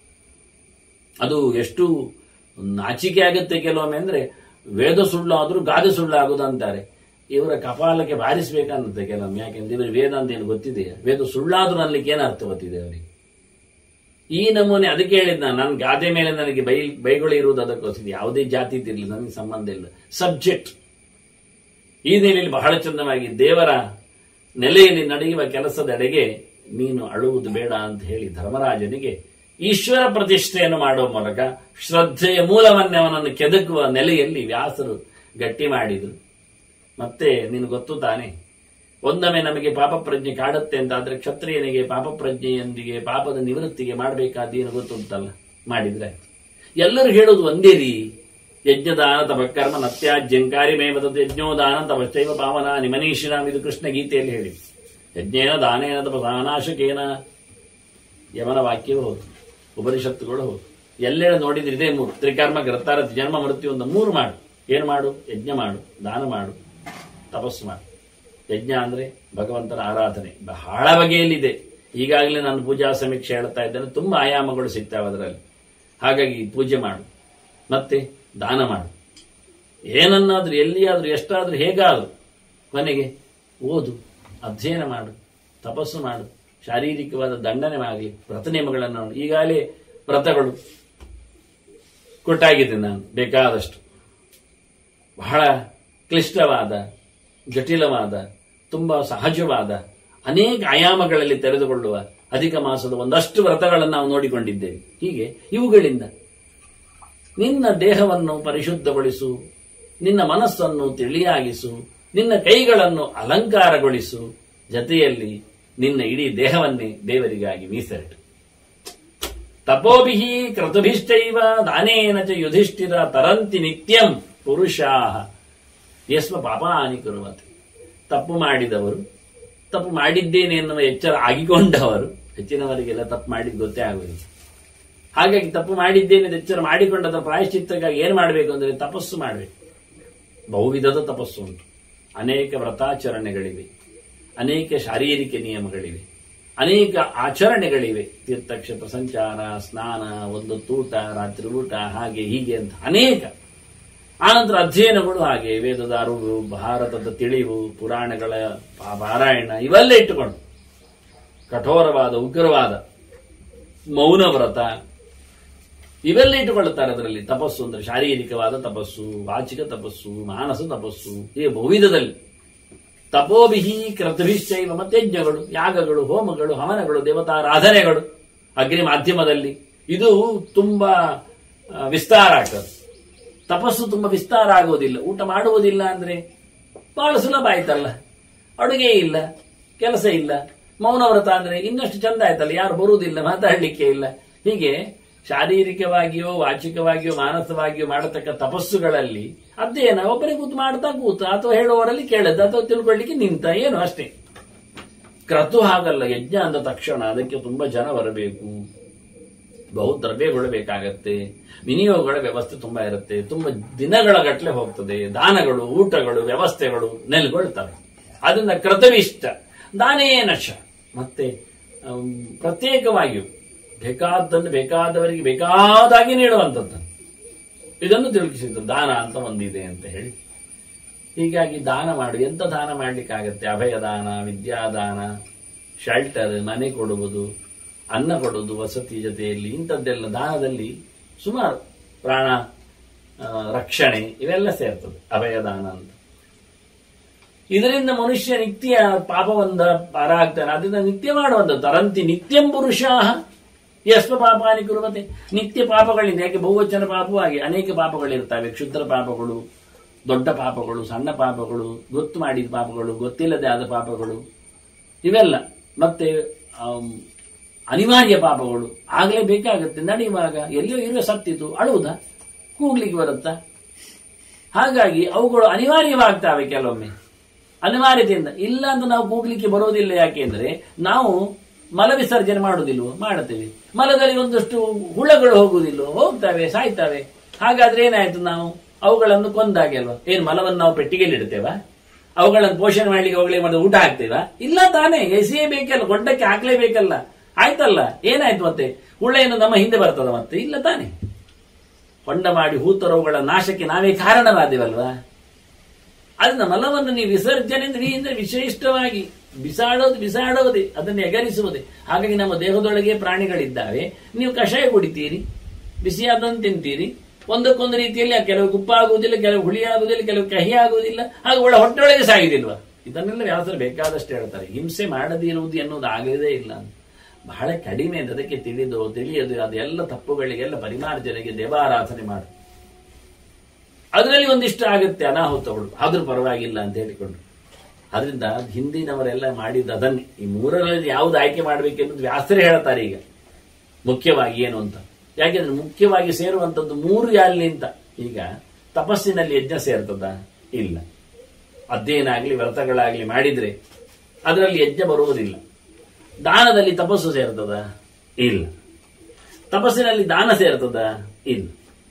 ಅದು ಎಷ್ಟು ನಾಚಿಕೆ ಆಗುತ್ತೆ ಕೆಲವೊಮ್ಮೆ ಅಂದ್ರೆ ವೇದ ಸುಳ್ಳು ಆದ್ರೂ ಗಾದೆ ಸುಳ್ಳು ಆಗುದು ಅಂತಾರೆ ಇವರ ಕಪಾಲಕ್ಕೆ ಬಾರಿಸ್ಬೇಕನ್ನುತ್ತೆ ಕೆಲವೊಮ್ಮೆ ಯಾಕೆಂದ್ರೆ ಇವರು ವೇದ ಅಂತ ಏನು ಗೊತ್ತಿದೆಯಾ ವೇದ ಸುಳ್ಳಾದ್ರೂ ಅನ್ಲಿಕ್ಕೆ ಏನು ಅರ್ಥ ಗೊತ್ತಿದೆ ಅವರಿಗೆ ಈ ನಮೂನೆ ಅದಕ್ಕೆ ಹೇಳಿದ್ ನಾನು ನನ್ನ ಗಾದೆ ಮೇಲೆ ನನಗೆ ಬೈ ಬೈಗಳು ಇರುವುದು ಅದಕ್ಕೋಸ್ಕರ ಯಾವುದೇ ಜಾತಿ ಇರಲಿ ನನಗೆ ಸಂಬಂಧ ಇಲ್ಲ ಸಬ್ಜೆಕ್ಟ್ ಈ ನೆಲೆಯಲ್ಲಿ ಬಹಳ ಚಂದವಾಗಿ ದೇವರ ನೆಲೆಯಲ್ಲಿ ನಡೆಯುವ ಕೆಲಸದೆಡೆಗೆ ನೀನು ಅಳುವುದು ಬೇಡ ಅಂತ ಹೇಳಿ ಧರ್ಮರಾಜನಿಗೆ ಈಶ್ವರ ಪ್ರತಿಷ್ಠೆಯನ್ನು ಮಾಡುವ ಮೂಲಕ ಶ್ರದ್ಧೆಯ ಮೂಲವನ್ನೇ ಅವನನ್ನು ಕೆದಕುವ ನೆಲೆಯಲ್ಲಿ ವ್ಯಾಸರು ಗಟ್ಟಿ ಮಾಡಿದರು ಮತ್ತೆ ನೀನು ಗೊತ್ತು ತಾನೆ ಒಂದೊಮ್ಮೆ ನಮಗೆ ಪಾಪ ಪ್ರಜ್ಞೆ ಕಾಡುತ್ತೆ ಅಂತಾದ್ರೆ ಕ್ಷತ್ರಿಯನಿಗೆ ಪಾಪ ಪ್ರಜ್ಞೆಯೊಂದಿಗೆ ಪಾಪದ ನಿವೃತ್ತಿಗೆ ಮಾಡಬೇಕಾದೇನು ಗೊತ್ತುಂಟಲ್ಲ ಮಾಡಿದ್ರೆ ಆಯ್ತು. ಎಲ್ಲರೂ ಹೇಳೋದು ಒಂದೇ ರೀ ಯಜ್ಞದಾನ ತಪಕರ್ಮ ನತ್ಯಾಜ್ಯಂಕಾರಿ ಮೇವದ ಯಜ್ಞೋದಾನ ತಪಶ್ಚೈವ ಪಾವನ ನಿಮನೀಶಿನಾಮ್ ಇದು ಕೃಷ್ಣ ಗೀತೆಯಲ್ಲಿ ಹೇಳಿ ಯಜ್ಞೇನ ದಾನೇನ ತಪಸಾನಾಶಕೇನ ಯಮನ ವಾಕ್ಯವೂ ಹೌದು ಉಪನಿಷತ್ತುಗಳು ಹೌದು ಎಲ್ಲೆಡೆ ನೋಡಿದ್ರೆ ಇದೇ ಮೂರು ತ್ರಿಕರ್ಮ ಕೃತಾರತಿ ಜನ್ಮ ಮೃತ್ಯು ಒಂದು ಮೂರು ಮಾಡು ಏನು ಮಾಡು ಯಜ್ಞ ಮಾಡು ದಾನ ಮಾಡು ತಪಸ್ಸು ಮಾಡು ಯಜ್ಞ ಅಂದ್ರೆ ಭಗವಂತನ ಆರಾಧನೆ ಬಹಳ ಬಗೆಯಲ್ಲಿದೆ ಈಗಾಗಲೇ ನಾನು ಪೂಜಾ ಸಮೀಕ್ಷೆ ಹೇಳ್ತಾ ಇದ್ದೇನೆ ತುಂಬಾ ಆಯಾಮಗಳು ಸಿಗ್ತಾವೆ ಅದರಲ್ಲಿ ಹಾಗಾಗಿ ಪೂಜೆ ಮಾಡು ಮತ್ತೆ ದಾನ ಮಾಡು ಏನನ್ನಾದ್ರೂ ಎಲ್ಲಿಯಾದ್ರೂ ಎಷ್ಟಾದ್ರೂ ಹೇಗಾದ್ರೂ ಕೊನೆಗೆ ಓದು ಅಧ್ಯಯನ ಮಾಡು ತಪಸ್ಸು ಮಾಡು ಶಾರೀರಿಕವಾದ ದಂಡನೆ ಆಗಲಿ ವ್ರತ ನಿಯಮಗಳನ್ನು ಮಾಡು. ಈಗಾಗಲೇ ವ್ರತಗಳು ಕೊಟ್ಟಾಗಿದೆ ನಾನು ಬೇಕಾದಷ್ಟು ಬಹಳ ಕ್ಲಿಷ್ಟವಾದ ಜಟಿಲವಾದ ತುಂಬಾ ಸಹಜವಾದ ಅನೇಕ ಆಯಾಮಗಳಲ್ಲಿ ತೆರೆದುಕೊಳ್ಳುವ ಅಧಿಕ ಮಾಸದ ಒಂದಷ್ಟು ವ್ರತಗಳನ್ನು ನಾವು ನೋಡಿಕೊಂಡಿದ್ದೇವೆ ಹೀಗೆ ಇವುಗಳಿಂದ ನಿನ್ನ ದೇಹವನ್ನು ಪರಿಶುದ್ಧಗೊಳಿಸು ನಿನ್ನ ಮನಸ್ಸನ್ನು ತಿಳಿಯಾಗಿಸು ನಿನ್ನ ಕೈಗಳನ್ನು ಅಲಂಕಾರಗೊಳಿಸು ಜತೆಯಲ್ಲಿ ನಿನ್ನ ಇಡೀ ದೇಹವನ್ನೇ ದೇವರಿಗಾಗಿ ಮೀಸಲಿಟ್ಟು ತಪೋಭಿಹಿ ಕ್ರತುಭಿಶ್ಚೈವ ದಾನೇನ ಚ ಯುಧಿಷ್ಠಿರ ತರಂತಿ ನಿತ್ಯಂ ಪುರುಷಾಹ ಯಸ್ಮ ಪಾಪಾನಿ ಕುರುವತೆ ತಪ್ಪು ಮಾಡಿದವರು ತಪ್ಪು ಮಾಡಿದ್ದೇನೆ ಎನ್ನುವ ಎಚ್ಚರ ಆಗಿಕೊಂಡವರು ಹೆಚ್ಚಿನವರಿಗೆಲ್ಲ ತಪ್ಪು ಮಾಡಿದ್ ಗೊತ್ತೇ ಆಗುವುದಿಲ್ಲ ಹಾಗಾಗಿ ತಪ್ಪು ಮಾಡಿದ್ದೇನೆ ಅಂತ ಎಚ್ಚರ ಮಾಡಿಕೊಂಡದ ಪ್ರಾಯಶ್ಚಿತ್ತಕ್ಕಾಗಿ ಏನು ಮಾಡಬೇಕು ಅಂದ್ರೆ ತಪಸ್ಸು ಮಾಡಬೇಕು ಬಹುವಿಧದ ತಪಸ್ಸು ಉಂಟು ಅನೇಕ ವ್ರತಾಚರಣೆಗಳಿವೆ ಅನೇಕ ಶಾರೀರಿಕ ನಿಯಮಗಳಿವೆ ಅನೇಕ ಆಚರಣೆಗಳಿವೆ ತೀರ್ಥಕ್ಷೇತ್ರ ಸಂಚಾರ ಸ್ನಾನ ಒಂದು ತೂಟ ರಾತ್ರಿ ಊಟ ಹಾಗೆ ಹೀಗೆ ಅಂತ ಅನೇಕ ಆನಂತರ ಅಧ್ಯಯನಗಳು ಹಾಗೆ ವೇದದ ಅರಿವು ಭಾರತದ ತಿಳಿವು ಪುರಾಣಗಳ ಪಾ- ಪಾರಾಯಣ ಇವೆಲ್ಲ ಇಟ್ಟುಕೊಂಡು ಕಠೋರವಾದ ಉಗ್ರವಾದ ಮೌನ ವ್ರತ ಇವೆಲ್ಲ ಇಟ್ಟುಕೊಳ್ಳುತ್ತಾರೆ ಅದರಲ್ಲಿ ತಪಸ್ಸು ಅಂದ್ರೆ ಶಾರೀರಿಕವಾದ ತಪಸ್ಸು ವಾಚಿಕ ತಪಸ್ಸು ಮಾನಸ ತಪಸ್ಸು ಹೀಗೆ ಬಹುವಿಧದಲ್ಲಿ ತಪೋಭಿಹಿ ಕ್ರತುಭಿಶ್ಚೈವ ಮತ್ತೆ ಯಜ್ಞಗಳು ಯಾಗಗಳು ಹೋಮಗಳು ಹವನಗಳು ದೇವತಾರಾಧನೆಗಳು ಅಗ್ನಿ ಮಾಧ್ಯಮದಲ್ಲಿ ಇದು ತುಂಬಾ ಆ, ವಿಸ್ತಾರ ಆಗ್ತದೆ ತಪಸ್ಸು ತುಂಬಾ ವಿಸ್ತಾರ ಆಗುವುದಿಲ್ಲ ಊಟ ಮಾಡುವುದಿಲ್ಲ ಅಂದ್ರೆ ಬಹಳ ಸುಲಭ ಆಯ್ತಲ್ಲ ಅಡುಗೆ ಇಲ್ಲ ಕೆಲಸ ಇಲ್ಲ ಮೌನ ವ್ರತ ಅಂದ್ರೆ ಇನ್ನಷ್ಟು ಚಂದ ಆಯ್ತಲ್ಲ ಯಾರು ಬರುವುದಿಲ್ಲ ಮಾತಾಡ್ಲಿಕ್ಕೆ ಇಲ್ಲ ಹೀಗೆ ಶಾರೀರಿಕವಾಗಿಯೋ ವಾಚಿಕವಾಗಿಯೋ ಮಾನಸವಾಗಿಯೋ ಮಾಡತಕ್ಕ ತಪಸ್ಸುಗಳಲ್ಲಿ ಅಧ್ಯಯನ ಒಬ್ಬನೇ ಕೂತು ಮಾಡ್ತಾ ಕೂತ ಅಥವಾ ಹೇಳುವವರಲ್ಲಿ ಕೇಳದ ಅಥವಾ ತಿಳ್ಕೊಳ್ಳಿಕ್ಕೆ ನಿಂತ ಏನು ಅಷ್ಟೇ ಕ್ರತು ಹಾಗಲ್ಲ ಯಜ್ಞ ಅಂದ ತಕ್ಷಣ ಅದಕ್ಕೆ ತುಂಬಾ ಜನ ಬರಬೇಕು ಬಹು ದ್ರವ್ಯಗಳು ಬೇಕಾಗತ್ತೆ ವಿನಿಯೋಗಗಳ ವ್ಯವಸ್ಥೆ ತುಂಬಾ ಇರುತ್ತೆ ತುಂಬಾ ದಿನಗಳ ಗಟ್ಟಲೆ ಹೋಗ್ತದೆ ದಾನಗಳು ಊಟಗಳು ವ್ಯವಸ್ಥೆಗಳು ನೆಲೆಗೊಳ್ತವೆ ಅದರಿಂದ ಕೃತವಿಷ್ಟ ದಾನೇ ನಶ ಮತ್ತೆ ಅಮ್, ಪ್ರತ್ಯೇಕವಾಗಿಯೂ ಬೇಕಾದ್ದನ್ನು ಬೇಕಾದವರಿಗೆ ಬೇಕಾದಾಗಿ ನೀಡುವಂಥದ್ದು ಇದನ್ನು ತಿಳುಕಿಸಿದ್ರು ದಾನ ಅಂತ ಒಂದಿದೆ ಅಂತ ಹೇಳಿ ಹೀಗಾಗಿ ದಾನ ಮಾಡು ಎಂತ ದಾನ ಮಾಡ್ಲಿಕ್ಕಾಗತ್ತೆ ಅಭಯದಾನ ವಿದ್ಯಾದಾನ ಶೆಲ್ಟರ್ ಮನೆ ಕೊಡುವುದು ಅನ್ನ ಕೊಡುವುದು ವಸತಿ ಜೊತೆಯಲ್ಲಿ ಇಂಥದ್ದೆಲ್ಲ ದಾನದಲ್ಲಿ ಸುಮಾರು ಪ್ರಾಣ ಆ, ರಕ್ಷಣೆ ಇವೆಲ್ಲ ಸೇರ್ತದೆ ಅಭಯದಾನ ಅಂತ ಇದರಿಂದ ಮನುಷ್ಯ ನಿತ್ಯ ಪಾಪವಂದ ಪಾರ ಆಗ್ತಾನೆ ಅದರಿಂದ ನಿತ್ಯ ಮಾಡುವಂತ ತರಂತಿ ನಿತ್ಯಂ ಪುರುಷ ಎಷ್ಟು ಪಾಪಾನಿ ಕುರುವತೆ ನಿತ್ಯ ಪಾಪಗಳಿಂದ ಯಾಕೆ ಬಹುವಚನ ಪಾಪವೂ ಹಾಗೆ ಅನೇಕ ಪಾಪಗಳಿರ್ತವೆ ಕ್ಷುದ್ರ ಪಾಪಗಳು ದೊಡ್ಡ ಪಾಪಗಳು ಸಣ್ಣ ಪಾಪಗಳು ಗೊತ್ತು ಮಾಡಿದ ಪಾಪಗಳು ಗೊತ್ತಿಲ್ಲದೆ ಆದ ಪಾಪಗಳು ಇವೆಲ್ಲ ಮತ್ತೆ ಆಮ್, ಅನಿವಾರ್ಯ ಪಾಪಗಳು ಆಗಲೇ ಬೇಕಾಗುತ್ತೆ ನಡೆಯುವಾಗ ಎಲ್ಲಿಯೋ ಇರುವ ಸತ್ತಿತು ಅಳುವುದಾ ಕೂಗ್ಲಿಕ್ಕೆ ಬರುತ್ತಾ ಹಾಗಾಗಿ ಅವುಗಳು ಅನಿವಾರ್ಯವಾಗ್ತವೆ ಕೆಲವೊಮ್ಮೆ ಅನಿವಾರ್ಯತೆಯಿಂದ ಇಲ್ಲ ಅಂತ ನಾವು ಕೂಗ್ಲಿಕ್ಕೆ ಬರೋದಿಲ್ಲ ಯಾಕೆಂದ್ರೆ ನಾವು ಮಲ ವಿಸರ್ಜನೆ ಮಾಡುವುದಿಲ್ವೋ ಮಾಡುತ್ತೇವೆ ಮಲದಲ್ಲಿ ಒಂದಷ್ಟು ಹುಳಗಳು ಹೋಗುವುದಿಲ್ವೋ ಹೋಗ್ತವೆ ಸಾಯ್ತವೆ ಹಾಗಾದ್ರೆ ಏನಾಯ್ತು ನಾವು ಅವುಗಳನ್ನು ಕೊಂದಾಗೆ ಅಲ್ವಾ ಏನ್ ಮಲವನ್ನು ನಾವು ಪೆಟ್ಟಿಗೆಯಲ್ಲಿ ಇಡ್ತೇವಾ ಅವುಗಳನ್ನು ಪೋಷಣೆ ಮಾಡ್ಲಿಕ್ಕೆ ಅವುಗಳಿಗೆ ಮಾಡಿದ ಊಟ ಹಾಕ್ತೇವಾ ಇಲ್ಲ ತಾನೇ ಎಸೆಯೇ ಬೇಕಲ್ಲ ಗೊಡ್ಡಕ್ಕೆ ಹಾಕ್ಲೇಬೇಕಲ್ಲ ಆಯ್ತಲ್ಲ ಏನಾಯ್ತು ಮತ್ತೆ ಹುಳ್ಳೆಯನ್ನು ನಮ್ಮ ಹಿಂದೆ ಬರ್ತದ ಮತ್ತೆ ಇಲ್ಲ ತಾನೇ ಹೊಂಡ ಮಾಡಿ ಹೂತರವುಗಳ ನಾಶಕ್ಕೆ ನಾವೇ ಕಾರಣರಾದೇವಲ್ವಾ ಅದನ್ನ ಮಲವನ್ನು ನೀವು ವಿಸರ್ಜನೆ ಅಂದ್ರೆ ವಿಶಿಷ್ಟವಾಗಿ ಬಿಸಾಡೋದು ಬಿಸಾಡೋದೇ ಅದನ್ನು ಎಗರಿಸುವುದೇ ಹಾಗಾಗಿ ನಮ್ಮ ದೇಹದೊಳಗೆ ಪ್ರಾಣಿಗಳಿದ್ದಾವೆ ನೀವು ಕಷಾಯ ಕುಡಿತೀರಿ ಬಿಸಿಯಾದಂತ ತಿಂತೀರಿ ಒಂದಕ್ಕೊಂದು ರೀತಿಯಲ್ಲಿ ಕೆಲವು ಗುಪ್ಪ ಆಗುವುದಿಲ್ಲ ಕೆಲವು ಹುಳಿ ಆಗುವುದಿಲ್ಲ ಕೆಲವು ಕಹಿ ಆಗುವುದಿಲ್ಲ ಹಾಗೆ ಒಳ್ಳೆ ಹೊಟ್ಟೆಯೊಳಗೆ ಸಾಗಿದಿಲ್ವಾ ಇದನ್ನೆಲ್ಲ ವ್ಯಾಸರು ಬೇಕಾದಷ್ಟು ಹೇಳ್ತಾರೆ ಹಿಂಸೆ ಮಾಡದಿರುವುದು ಎನ್ನುವುದು ಆಗದೇ ಇಲ್ಲ ಅಂತ ಬಹಳ ಕಡಿಮೆ ಅಂತ ಅದಕ್ಕೆ ತಿಳಿದು ತಿಳಿಯದು ಅದೆಲ್ಲ ತಪ್ಪುಗಳಿಗೆಲ್ಲ ಪರಿಮಾರ್ಜನೆಗೆ ದೇವಾರಾಧನೆ ಮಾಡು ಅದರಲ್ಲಿ ಒಂದಿಷ್ಟು ಆಗುತ್ತೆ ಅನಾಹುತಗಳು ಆದ್ರೂ ಪರವಾಗಿಲ್ಲ ಅಂತ ಹೇಳಿಕೊಂಡು ಅದರಿಂದ ಹಿಂದಿನವರೆಲ್ಲ ಮಾಡಿದ್ದು ಅದನ್ನೇ ಈ ಮೂರರಲ್ಲಿ ಯಾವ್ದು ಆಯ್ಕೆ ಮಾಡಬೇಕೆನ್ನುವುದು ವ್ಯಾಸರೇ ಹೇಳ್ತಾರೆ ಈಗ ಮುಖ್ಯವಾಗಿ ಏನು ಅಂತ ಯಾಕೆಂದ್ರೆ ಮುಖ್ಯವಾಗಿ ಸೇರುವಂತದ್ದು ಮೂರು ಯಾಲಿನಿಂದ ಈಗ ತಪಸ್ಸಿನಲ್ಲಿ ಯಜ್ಞ ಸೇರ್ತದ ಇಲ್ಲ ಅಧ್ಯಯನಾಗ್ಲಿ ವ್ರತಗಳಾಗ್ಲಿ ಮಾಡಿದ್ರೆ ಅದರಲ್ಲಿ ಯಜ್ಞ ಬರುವುದಿಲ್ಲ ದಾನದಲ್ಲಿ ತಪಸ್ಸು ಸೇರ್ತದ ಇಲ್ಲ ತಪಸ್ಸಿನಲ್ಲಿ ದಾನ ಸೇರ್ತದ ಇಲ್ಲ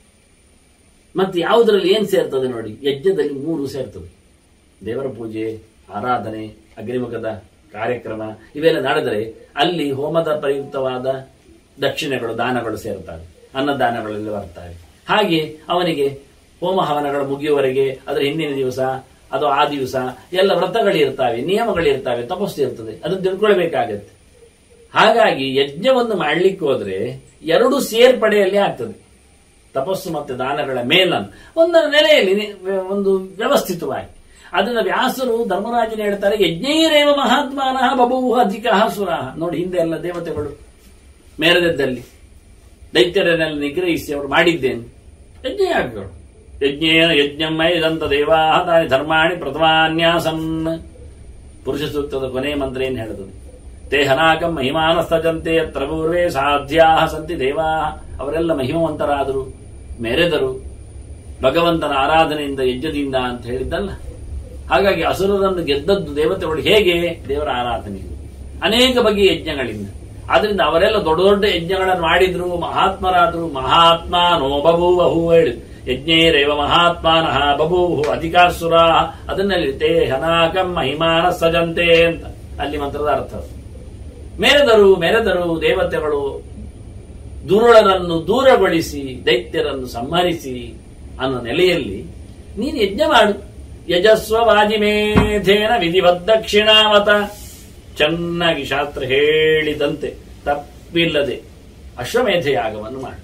ಮತ್ತೆ ಯಾವುದರಲ್ಲಿ ಏನ್ ಸೇರ್ತದೆ ನೋಡಿ ಯಜ್ಞದಲ್ಲಿ ಮೂರು ಸೇರ್ತದೆ ದೇವರ ಪೂಜೆ ಆರಾಧನೆ ಅಗ್ನಿಮುಖದ ಕಾರ್ಯಕ್ರಮ ಇವೆಲ್ಲ ನಡೆದರೆ ಅಲ್ಲಿ ಹೋಮದ ಪ್ರಯುಕ್ತವಾದ ದಕ್ಷಿಣೆಗಳು ದಾನಗಳು ಸೇರುತ್ತವೆ ಅನ್ನದಾನಗಳೆಲ್ಲ ಬರ್ತವೆ ಹಾಗೆ ಅವನಿಗೆ ಹೋಮ ಹವನಗಳು ಮುಗಿಯುವವರೆಗೆ ಅದರ ಹಿಂದಿನ ದಿವಸ ಅದು ಆ ದಿವಸ ಎಲ್ಲ ವ್ರತಗಳಿರ್ತವೆ ನಿಯಮಗಳಿರ್ತವೆ ತಪಸ್ಸು ಇರ್ತದೆ ಅದನ್ನು ತಿಳ್ಕೊಳ್ಬೇಕಾಗತ್ತೆ ಹಾಗಾಗಿ ಯಜ್ಞವನ್ನು ಮಾಡ್ಲಿಕ್ಕೆ ಹೋದ್ರೆ ಎರಡು ಸೇರ್ಪಡೆಯಲ್ಲಿ ಆಗ್ತದೆ ತಪಸ್ಸು ಮತ್ತು ದಾನಗಳ ಮೇಲನ್ನು ಒಂದರ ನೆಲೆಯಲ್ಲಿ ನಿ- ಒಂದು ವ್ಯವಸ್ಥಿತವಾಗಿ ಅದನ್ನ ವ್ಯಾಸರು ಧರ್ಮರಾಜನ ಹೇಳ್ತಾರೆ ಯಜ್ಞೈರೇವ ಮಹಾತ್ಮಾನಃ ಬಭೂವ ಅಧಿಕ ಸುರಾಹ ನೋಡಿ ಹಿಂದೆ ಎಲ್ಲ ದೇವತೆಗಳು ಮೇರದದ್ದಲ್ಲಿ ದೈತ್ಯರನ್ನೆಲ್ಲ ನಿಗ್ರಹಿಸಿ ಅವರು ಮಾಡಿದ್ದೇನೆ ಯಜ್ಞಯಾಗಗಳು ಯಜ್ಞೇನ ಯಜ್ಞಮಯ ಇದಂತ ದೇವಾ ತಾನಿ ಧರ್ಮಾಣಿ ಪ್ರಥಮಾನ್ಯಾಸನ್ ಪುರುಷ ಸೂಕ್ತದ ಕೊನೆಯ ಮಂತ್ರ ಏನು ಹೇಳುತ್ತದೆ ತೇ ಹನಾಕಂ ಮಹಿಮಾನಸ್ತಜಂತೆ ಅತ್ರ ಪೂರ್ವೇ ಸಾಧ್ಯ ಸಂತಿ ದೇವಾ ಅವರೆಲ್ಲ ಮಹಿಮವಂತರಾದರು ಮೆರೆದರು ಭಗವಂತನ ಆರಾಧನೆಯಿಂದ ಯಜ್ಞದಿಂದ ಅಂತ ಹೇಳಿದ್ದಲ್ಲ ಹಾಗಾಗಿ ಅಸುರರನ್ನು ಗೆದ್ದದ್ದು ದೇವತೆಗಳು ಹೇಗೆ ದೇವರ ಆರಾಧನೆಯಿಂದ ಅನೇಕ ಬಗೆಯ ಯಜ್ಞಗಳಿಂದ ಆದ್ರಿಂದ ಅವರೆಲ್ಲ ದೊಡ್ಡ ದೊಡ್ಡ ಯಜ್ಞಗಳನ್ನು ಮಾಡಿದ್ರು ಮಹಾತ್ಮರಾದ್ರು ಮಹಾತ್ಮ ನೋ ಬಭೂವಹು ಹೇಳಿ ಯಜ್ಞೇರೇವ ಮಹಾತ್ಮಾನಃ ಬಭೂವು ಅಧಿಕಾಸುರ ಅದನ್ನಲ್ಲಿ ತೇ ಹನಾಕಂ ಮಹಿಮಾನ ಸಜಂತೆ ಅಂತ ಅಲ್ಲಿ ಮಂತ್ರದ ಅರ್ಥ ಮೆರೆದರು ಮೆರೆದರು ದೇವತೆಗಳು ದುರುಳರನ್ನು ದೂರಗೊಳಿಸಿ ದೈತ್ಯರನ್ನು ಸಂಹರಿಸಿ ಅನ್ನೋ ನೆಲೆಯಲ್ಲಿ ನೀನು ಯಜ್ಞ ಮಾಡು ಯಜಸ್ವ ವಾಜಿಮೇಧೇನ ವಿಧಿವದ್ದಕ್ಷಿಣಾವತ ಚೆನ್ನಾಗಿ ಶಾಸ್ತ್ರ ಹೇಳಿದಂತೆ ತಪ್ಪಿಲ್ಲದೆ ಅಶ್ವಮೇಧ ಯಾಗವನ್ನು ಮಾಡು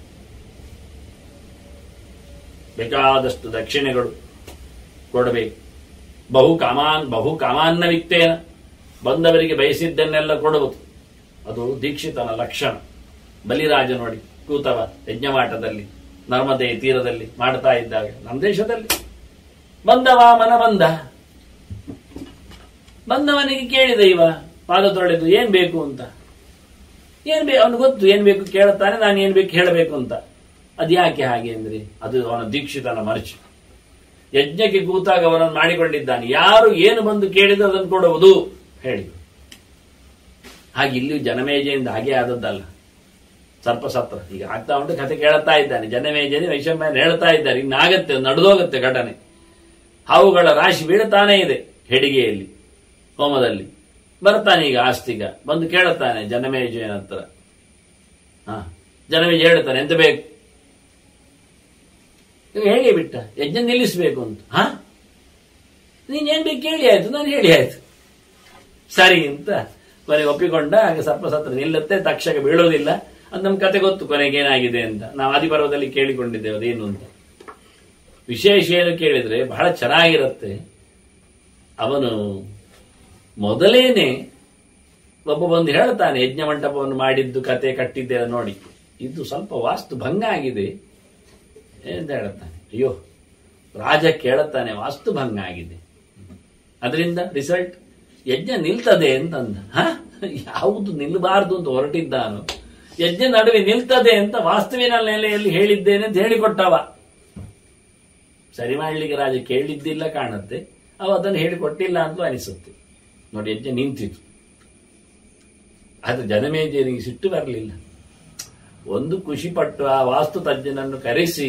ಬೇಕಾದಷ್ಟು ದಕ್ಷಿಣೆಗಳು ಕೊಡಬೇಕು ಬಹು ಕಾಮಾನ್ ಬಹು ಕಾಮಾನ್ನವಿತ್ತೇನ ಬಂದವರಿಗೆ ಬಯಸಿದ್ದನ್ನೆಲ್ಲ ಕೊಡುವುದು ಅದು ದೀಕ್ಷಿತನ ಲಕ್ಷಣ ಬಲಿರಾಜ ನೋಡಿ ಕೂತವ ಯಜ್ಞಮಾಟದಲ್ಲಿ ನರ್ಮದೆ ತೀರದಲ್ಲಿ ಮಾಡ್ತಾ ಇದ್ದಾಗ ನಮ್ಮ ದೇಶದಲ್ಲಿ ಬಂದವ ಮನ ಬಂದ ಬಂದವನಿಗೆ ಕೇಳಿದ ಇವ ಪಾದ ತೊಳೆದು ಏನ್ ಬೇಕು ಅಂತ ಏನ್ ಬೇಕು ಅವನು ಗೊತ್ತು ಏನ್ ಬೇಕು ಕೇಳುತ್ತಾನೆ ನಾನು ಏನ್ ಬೇಕು ಹೇಳಬೇಕು ಅಂತ ಅದ್ಯಾಕೆ ಹಾಗೆ ಅಂದ್ರೆ ಅದು ಅವನ ದೀಕ್ಷಿತನ ಮರ್ಚು ಯಜ್ಞಕ್ಕೆ ಕೂತಾಗ ಅವನನ್ನು ಮಾಡಿಕೊಂಡಿದ್ದಾನೆ ಯಾರು ಏನು ಬಂದು ಕೇಳಿದ್ರು ಅದನ್ನು ಕೊಡುವುದು ಹೇಳಿ ಹಾಗೆ ಇಲ್ಲಿ ಜನಮೇಜೆಯಿಂದ ಹಾಗೆ ಆದದ್ದಲ್ಲ ಸರ್ಪಸತ್ರ ಈಗ ಆಗ್ತಾ ಉಂಟು ಕಥೆ ಕೇಳುತ್ತಾ ಇದ್ದಾನೆ ಜನಮೇಜನೆ ವೈಷಮ್ಯನ ಹೇಳ್ತಾ ಇದ್ದಾರೆ ಇನ್ನಾಗತ್ತೆ ನಡೆದೋಗತ್ತೆ ಘಟನೆ ಹಾವುಗಳ ರಾಶಿ ಬೀಳ್ತಾನೇ ಇದೆ ಹೆಡಿಗೆಯಲ್ಲಿ ಹೋಮದಲ್ಲಿ ಬರ್ತಾನೆ ಈಗ ಆಸ್ತಿಗ ಬಂದು ಕೇಳುತ್ತಾನೆ ಜನಮೇಜಯನ ಹತ್ರ ಹಾ ಜನಮೇಜ ಹೇಳ್ತಾನೆ ಎಂತ ಬೇಕು ಇವ ಹೇಳಿ ಬಿಟ್ಟ ಯಜ್ಞ ನಿಲ್ಲಿಸಬೇಕು ಅಂತ ಹಾ ನೀನ್ ಏನ್ ಬೇಕು ಕೇಳಿ ಆಯ್ತು ನಾನು ಹೇಳಿ ಆಯ್ತು ಸರಿ ಅಂತ ಕೊನೆಗೆ ಒಪ್ಪಿಕೊಂಡ ಆಗ ಸರ್ಪಸತ್ರ ನಿಲ್ಲುತ್ತೆ ತಕ್ಷಕ ಬೀಳೋದಿಲ್ಲ ಅದು ನಮ್ ಕತೆ ಗೊತ್ತು ಕೊನೆಗೆ ಏನಾಗಿದೆ ಅಂತ ನಾವು ಆದಿಪರ್ವದಲ್ಲಿ ಕೇಳಿಕೊಂಡಿದ್ದೇವೆ ಅದೇನು ಅಂತ ವಿಶೇಷ ಏನು ಕೇಳಿದ್ರೆ ಬಹಳ ಚೆನ್ನಾಗಿರುತ್ತೆ ಅವನು ಮೊದಲೇನೆ ಒಬ್ಬ ಬಂದು ಹೇಳ್ತಾನೆ ಯಜ್ಞ ಮಂಟಪವನ್ನು ಮಾಡಿದ್ದು ಕತೆ ಕಟ್ಟಿದ್ದೇವೆ ನೋಡಿ ಇದು ಸ್ವಲ್ಪ ವಾಸ್ತು ಭಂಗ ಆಗಿದೆ ಅಂತ ಹೇಳುತ್ತಾನೆ ಅಯ್ಯೋ ರಾಜ ಕೇಳುತ್ತಾನೆ ವಾಸ್ತು ಭಂಗ ಆಗಿದೆ ಅದರಿಂದ ರಿಸಲ್ಟ್ ಯಜ್ಞ ನಿಲ್ತದೆ ಅಂತಂದ ಹ ಯಾವುದು ನಿಲ್ಲಬಾರದು ಅಂತ ಹೊರಟಿದ್ದಾನು ಯಜ್ಞ ನಡುವೆ ನಿಲ್ತದೆ ಅಂತ ವಾಸ್ತುವಿನ ನೆಲೆಯಲ್ಲಿ ಹೇಳಿದ್ದೇನೆ ಅಂತ ಹೇಳಿಕೊಟ್ಟವ ಸರಿ ಮಾಡ್ಲಿಕ್ಕೆ ರಾಜ ಕೇಳಿದ್ದಿಲ್ಲ ಕಾಣುತ್ತೆ ಅವ ಅದನ್ನು ಹೇಳಿಕೊಟ್ಟಿಲ್ಲ ಅಂತಲೂ ಅನಿಸುತ್ತೆ ನೋಡಿ ಯಜ್ಞ ನಿಂತಿತು ಆದ್ರೆ ಜನಮೇಜನಿಗೆ ಸಿಟ್ಟು ಬರಲಿಲ್ಲ ಒಂದು ಖುಷಿ ಪಟ್ಟು ಆ ವಾಸ್ತು ತಜ್ಞನನ್ನು ಕರೆಸಿ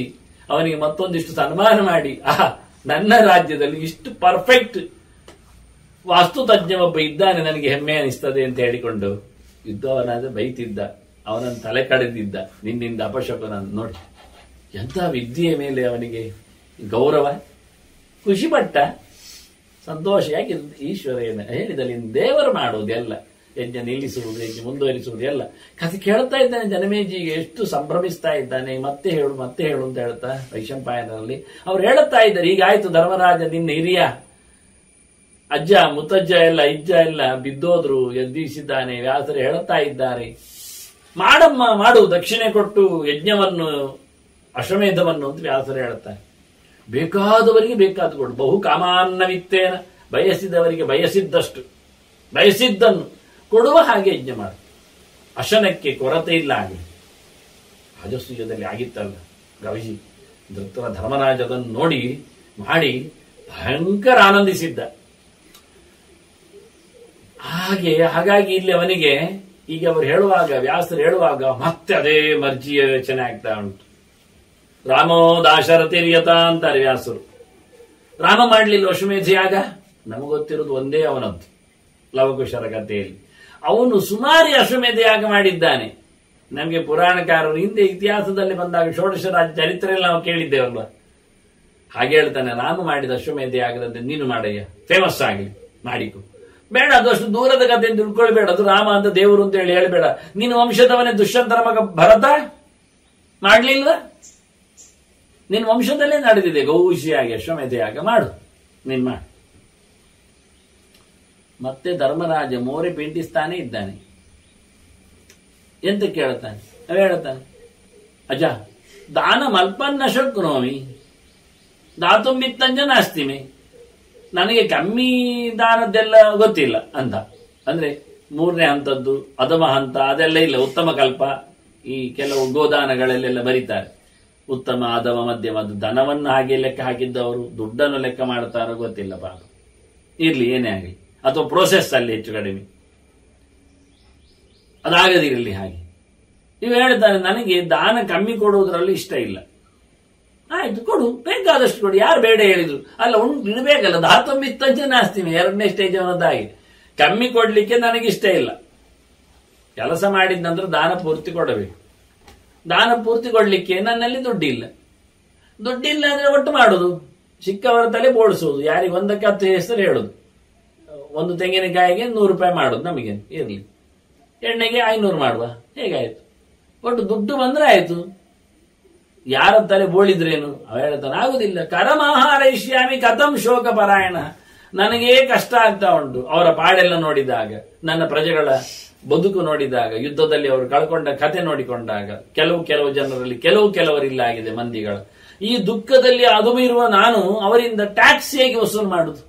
ಅವನಿಗೆ ಮತ್ತೊಂದಿಷ್ಟು ಸನ್ಮಾನ ಮಾಡಿ ಆ ನನ್ನ ರಾಜ್ಯದಲ್ಲಿ ಇಷ್ಟು ಪರ್ಫೆಕ್ಟ್ ವಾಸ್ತು ತಜ್ಞ ಒಬ್ಬ ಇದ್ದಾನೆ ನನಗೆ ಹೆಮ್ಮೆ ಅನಿಸ್ತದೆ ಅಂತ ಹೇಳಿಕೊಂಡು ಯುದ್ಧವನಾದ್ರೆ ಬೈತಿದ್ದ ಅವನನ್ನು ತಲೆ ಕಡೆದಿದ್ದ ನಿನ್ನಿಂದ ಅಪಶಕನ ನೋಡಿ ಎಂಥ ವಿದ್ಯೆಯ ಮೇಲೆ ಅವನಿಗೆ ಗೌರವ ಖುಷಿ ಪಟ್ಟ ಸಂತೋಷ ಯಾಕೆ ಈಶ್ವರ ಏನು ಹೇಳಿದ ನೀನು ದೇವರು ಮಾಡುವುದು ಎಲ್ಲ ಯಜ್ಞ ನಿಲ್ಲಿಸುವುದು ಯಜ್ಞ ಮುಂದುವರಿಸುವುದು ಎಲ್ಲ ಕಥೆ ಕೇಳ್ತಾ ಇದ್ದಾನೆ ಜನಮೇಜಿಗೆ ಎಷ್ಟು ಸಂಭ್ರಮಿಸ್ತಾ ಇದ್ದಾನೆ ಮತ್ತೆ ಹೇಳು ಮತ್ತೆ ಹೇಳು ಅಂತ ಹೇಳ್ತಾ ವೈಶಂಪಾಯನಲ್ಲಿ ಅವ್ರು ಹೇಳುತ್ತಾ ಇದ್ದಾರೆ ಹೀಗಾಯ್ತು ಧರ್ಮರಾಜ ನಿನ್ನ ಹಿರಿಯ ಅಜ್ಜ ಮುತ್ತಜ್ಜ ಎಲ್ಲ ಇಜ್ಜ ಎಲ್ಲ ಬಿದ್ದೋದ್ರು ಎದ್ದಿಸಿದ್ದಾನೆ ವ್ಯಾಸರು ಹೇಳುತ್ತಾ ಇದ್ದಾರೆ ಮಾಡಮ್ಮ ಮಾಡು ದಕ್ಷಿಣೆ ಕೊಟ್ಟು ಯಜ್ಞವನ್ನು ಅಶ್ವಮೇಧವನ್ನು ಅಂತ ವ್ಯಾಸರು ಹೇಳುತ್ತಾರೆ ಬೇಕಾದವರಿಗೆ ಬೇಕಾದ ಕೊಡು ಬಹು ಕಾಮಾನ್ನವಿತ್ತೇನ ಬಯಸಿದವರಿಗೆ ಬಯಸಿದ್ದಷ್ಟು ಬಯಸಿದ್ದನ್ನು ಕೊಡುವ ಹಾಗೆ ಯಜ್ಞ ಮಾಡು ಅಶನಕ್ಕೆ ಕೊರತೆ ಇಲ್ಲ ಆಗಲಿ ರಾಜಸೂಯದಲ್ಲಿ ಆಗಿತ್ತಲ್ಲ ಗವಿಜಿ ಧೃತರ ಧರ್ಮರಾಜ ಅದನ್ನು ನೋಡಿ ಮಾಡಿ ಭಯಂಕರ ಆನಂದಿಸಿದ್ದ ಹಾಗೆ ಹಾಗಾಗಿ ಇಲ್ಲಿ ಅವನಿಗೆ ಈಗ ಅವರು ಹೇಳುವಾಗ ವ್ಯಾಸರು ಹೇಳುವಾಗ ಮತ್ತೆ ಅದೇ ಮರ್ಜಿಯ ಯೋಚನೆ ಆಗ್ತಾ ಉಂಟು ರಾಮೋ ದಾಶರಥಿರ್ಯತ ಅಂತಾರೆ ವ್ಯಾಸರು ರಾಮ ಮಾಡಲಿಲ್ಲ ಅಶ್ವಮೇಧ ಯಾಗ ನಮಗೊತ್ತಿರೋದು ಒಂದೇ ಅವನದ್ದು ಲವಕುಶರ ಕಥೆಯಲ್ಲಿ ಅವನು ಸುಮಾರಿ ಅಶ್ವಮೇಧ ಯಾಗ ಮಾಡಿದ್ದಾನೆ ನಮಗೆ ಪುರಾಣಕಾರರು ಹಿಂದೆ ಇತಿಹಾಸದಲ್ಲಿ ಬಂದಾಗ ಷೋಡಶ ರಾಜ ಚರಿತ್ರೆಯಲ್ಲಿ ನಾವು ಕೇಳಿದ್ದೇವಲ್ವ ಹಾಗೆ ಹೇಳ್ತಾನೆ ನಾನು ಮಾಡಿದ ಅಶ್ವಮೇಧ ಯಾಗದಂತೆ ನೀನು ಮಾಡಯ್ಯ ಫೇಮಸ್ ಆಗಲಿ ಮಾಡಿಕೊ ಬೇಡ ಅದು ಅಷ್ಟು ದೂರದ ಕಥೆ ಅಂತ ತಿಳ್ಕೊಳ್ಬೇಡ ಅದು ರಾಮ ಅಂತ ದೇವರು ಅಂತ ಹೇಳಿ ಹೇಳಬೇಡ ನೀನು ವಂಶದವನೇ ದುಷ್ಯಂತರ ಮಗ ಭರತ ಮಾಡ್ಲಿಲ್ವಾ ನಿನ್ನ ವಂಶದಲ್ಲೇ ನಡೆದಿದೆ ಗೌಶಿಯಾಗಿ ಅಶ್ವಮೇಧ ಯಾಗ ಮಾಡು ನೀನ್ ಮಾಡು ಮತ್ತೆ ಧರ್ಮರಾಜ ಮೋರೆ ಪಿಂಟಿಸ್ತಾನೆ ಇದ್ದಾನೆ ಎಂತ ಕೇಳ್ತಾನೆ ಅವ ಹೇಳ್ತಾನೆ ಅಜ ದಾನ ಮಲ್ಪನ್ನ ಶಕ್ನೋಮಿ ದಾತುಂಬಿತ್ತಂಜ ನಾಸ್ತಿಮಿ ನನಗೆ ಕಮ್ಮಿ ದಾನದ್ದೆಲ್ಲ ಗೊತ್ತಿಲ್ಲ ಅಂತ ಅಂದ್ರೆ ಮೂರನೇ ಹಂತದ್ದು ಅಧಮ ಹಂತ ಅದೆಲ್ಲ ಇಲ್ಲ ಉತ್ತಮ ಕಲ್ಪ ಈ ಕೆಲವು ಗೋದಾನಗಳಲ್ಲೆಲ್ಲ ಬರೀತಾರೆ ಉತ್ತಮ ಅಧಮ ಮಧ್ಯಮ ಅದು ಧನವನ್ನು ಹಾಗೆ ಲೆಕ್ಕ ಹಾಕಿದ್ದವರು ದುಡ್ಡನ್ನು ಲೆಕ್ಕ ಮಾಡ್ತಾರೋ ಗೊತ್ತಿಲ್ಲ ಪಾಪ ಇರ್ಲಿ ಏನೇ ಆಗಲಿ ಅಥವಾ ಪ್ರೋಸೆಸ್ ಅಲ್ಲಿ ಹೆಚ್ಚು ಕಡಿಮೆ ಅದಾಗದಿರಲಿ ಹಾಗೆ ನೀವು ಹೇಳ್ತಾರೆ ನನಗೆ ದಾನ ಕಮ್ಮಿ ಕೊಡುವುದರಲ್ಲಿ ಇಷ್ಟ ಇಲ್ಲ ಆಯ್ತು ಕೊಡು ಬೇಕಾದಷ್ಟು ಕೊಡು ಯಾರು ಬೇಡ ಹೇಳಿದ್ರು ಅಲ್ಲ ಉಂಟು ಇಡಬೇಕಲ್ಲ ದಾತೊಂಬಿತ್ತಂಚೆ ನಾಸ್ತೀನಿ ಎರಡನೇ ಸ್ಟೇಜ್ ಅವನದ್ದಾಗಿ ಕಮ್ಮಿ ಕೊಡ್ಲಿಕ್ಕೆ ನನಗೆ ಇಷ್ಟ ಇಲ್ಲ ಕೆಲಸ ಮಾಡಿದ ನಂತರ ದಾನ ಪೂರ್ತಿ ಕೊಡಬೇಕು ದಾನ ಪೂರ್ತಿ ಕೊಡ್ಲಿಕ್ಕೆ ನನ್ನಲ್ಲಿ ದುಡ್ಡಿಲ್ಲ ದುಡ್ಡಿಲ್ಲ ಅಂದ್ರೆ ಒಟ್ಟು ಮಾಡುದು ಸಿಕ್ಕವರ ತಲೆ ಬೋಡಿಸುವುದು ಯಾರಿಗೆ ಒಂದಕ್ಕೆ ಹತ್ತು ಹೆಸರು ಹೇಳುದು ಒಂದು ತೆಂಗಿನಕಾಯಿಗೆ ನೂರು ರೂಪಾಯಿ ಮಾಡುದು ನಮಗೆ ಇರ್ಲಿ ಎಣ್ಣೆಗೆ ಐನೂರು ಮಾಡುವ ಹೇಗಾಯ್ತು ಒಟ್ಟು ದುಡ್ಡು ಬಂದ್ರೆ ಆಯ್ತು ಯಾರ ತಲೆ ಬೋಳಿದ್ರೇನು ಅವ ಹೇಳ್ತಾನೆ ಆಗುದಿಲ್ಲ ಕರಮಹಾರೈಷ್ಯಾಮಿ ಕಥಂ ಶೋಕ ಪರಾಯಣ ನನಗೇ ಕಷ್ಟ ಆಗ್ತಾ ಉಂಟು ಅವರ ಪಾಡೆಲ್ಲ ನೋಡಿದಾಗ ನನ್ನ ಪ್ರಜೆಗಳ ಬದುಕು ನೋಡಿದಾಗ ಯುದ್ಧದಲ್ಲಿ ಅವರು ಕಳ್ಕೊಂಡ ಕತೆ ನೋಡಿಕೊಂಡಾಗ ಕೆಲವು ಕೆಲವು ಜನರಲ್ಲಿ ಕೆಲವು ಕೆಲವರಿಲ್ಲ ಆಗಿದೆ ಮಂದಿಗಳ ಈ ದುಃಖದಲ್ಲಿ ಅದುಮಿರುವ ನಾನು ಅವರಿಂದ ಟ್ಯಾಕ್ಸ್ ಹೇಗೆ ವಸೂಲು ಮಾಡುದು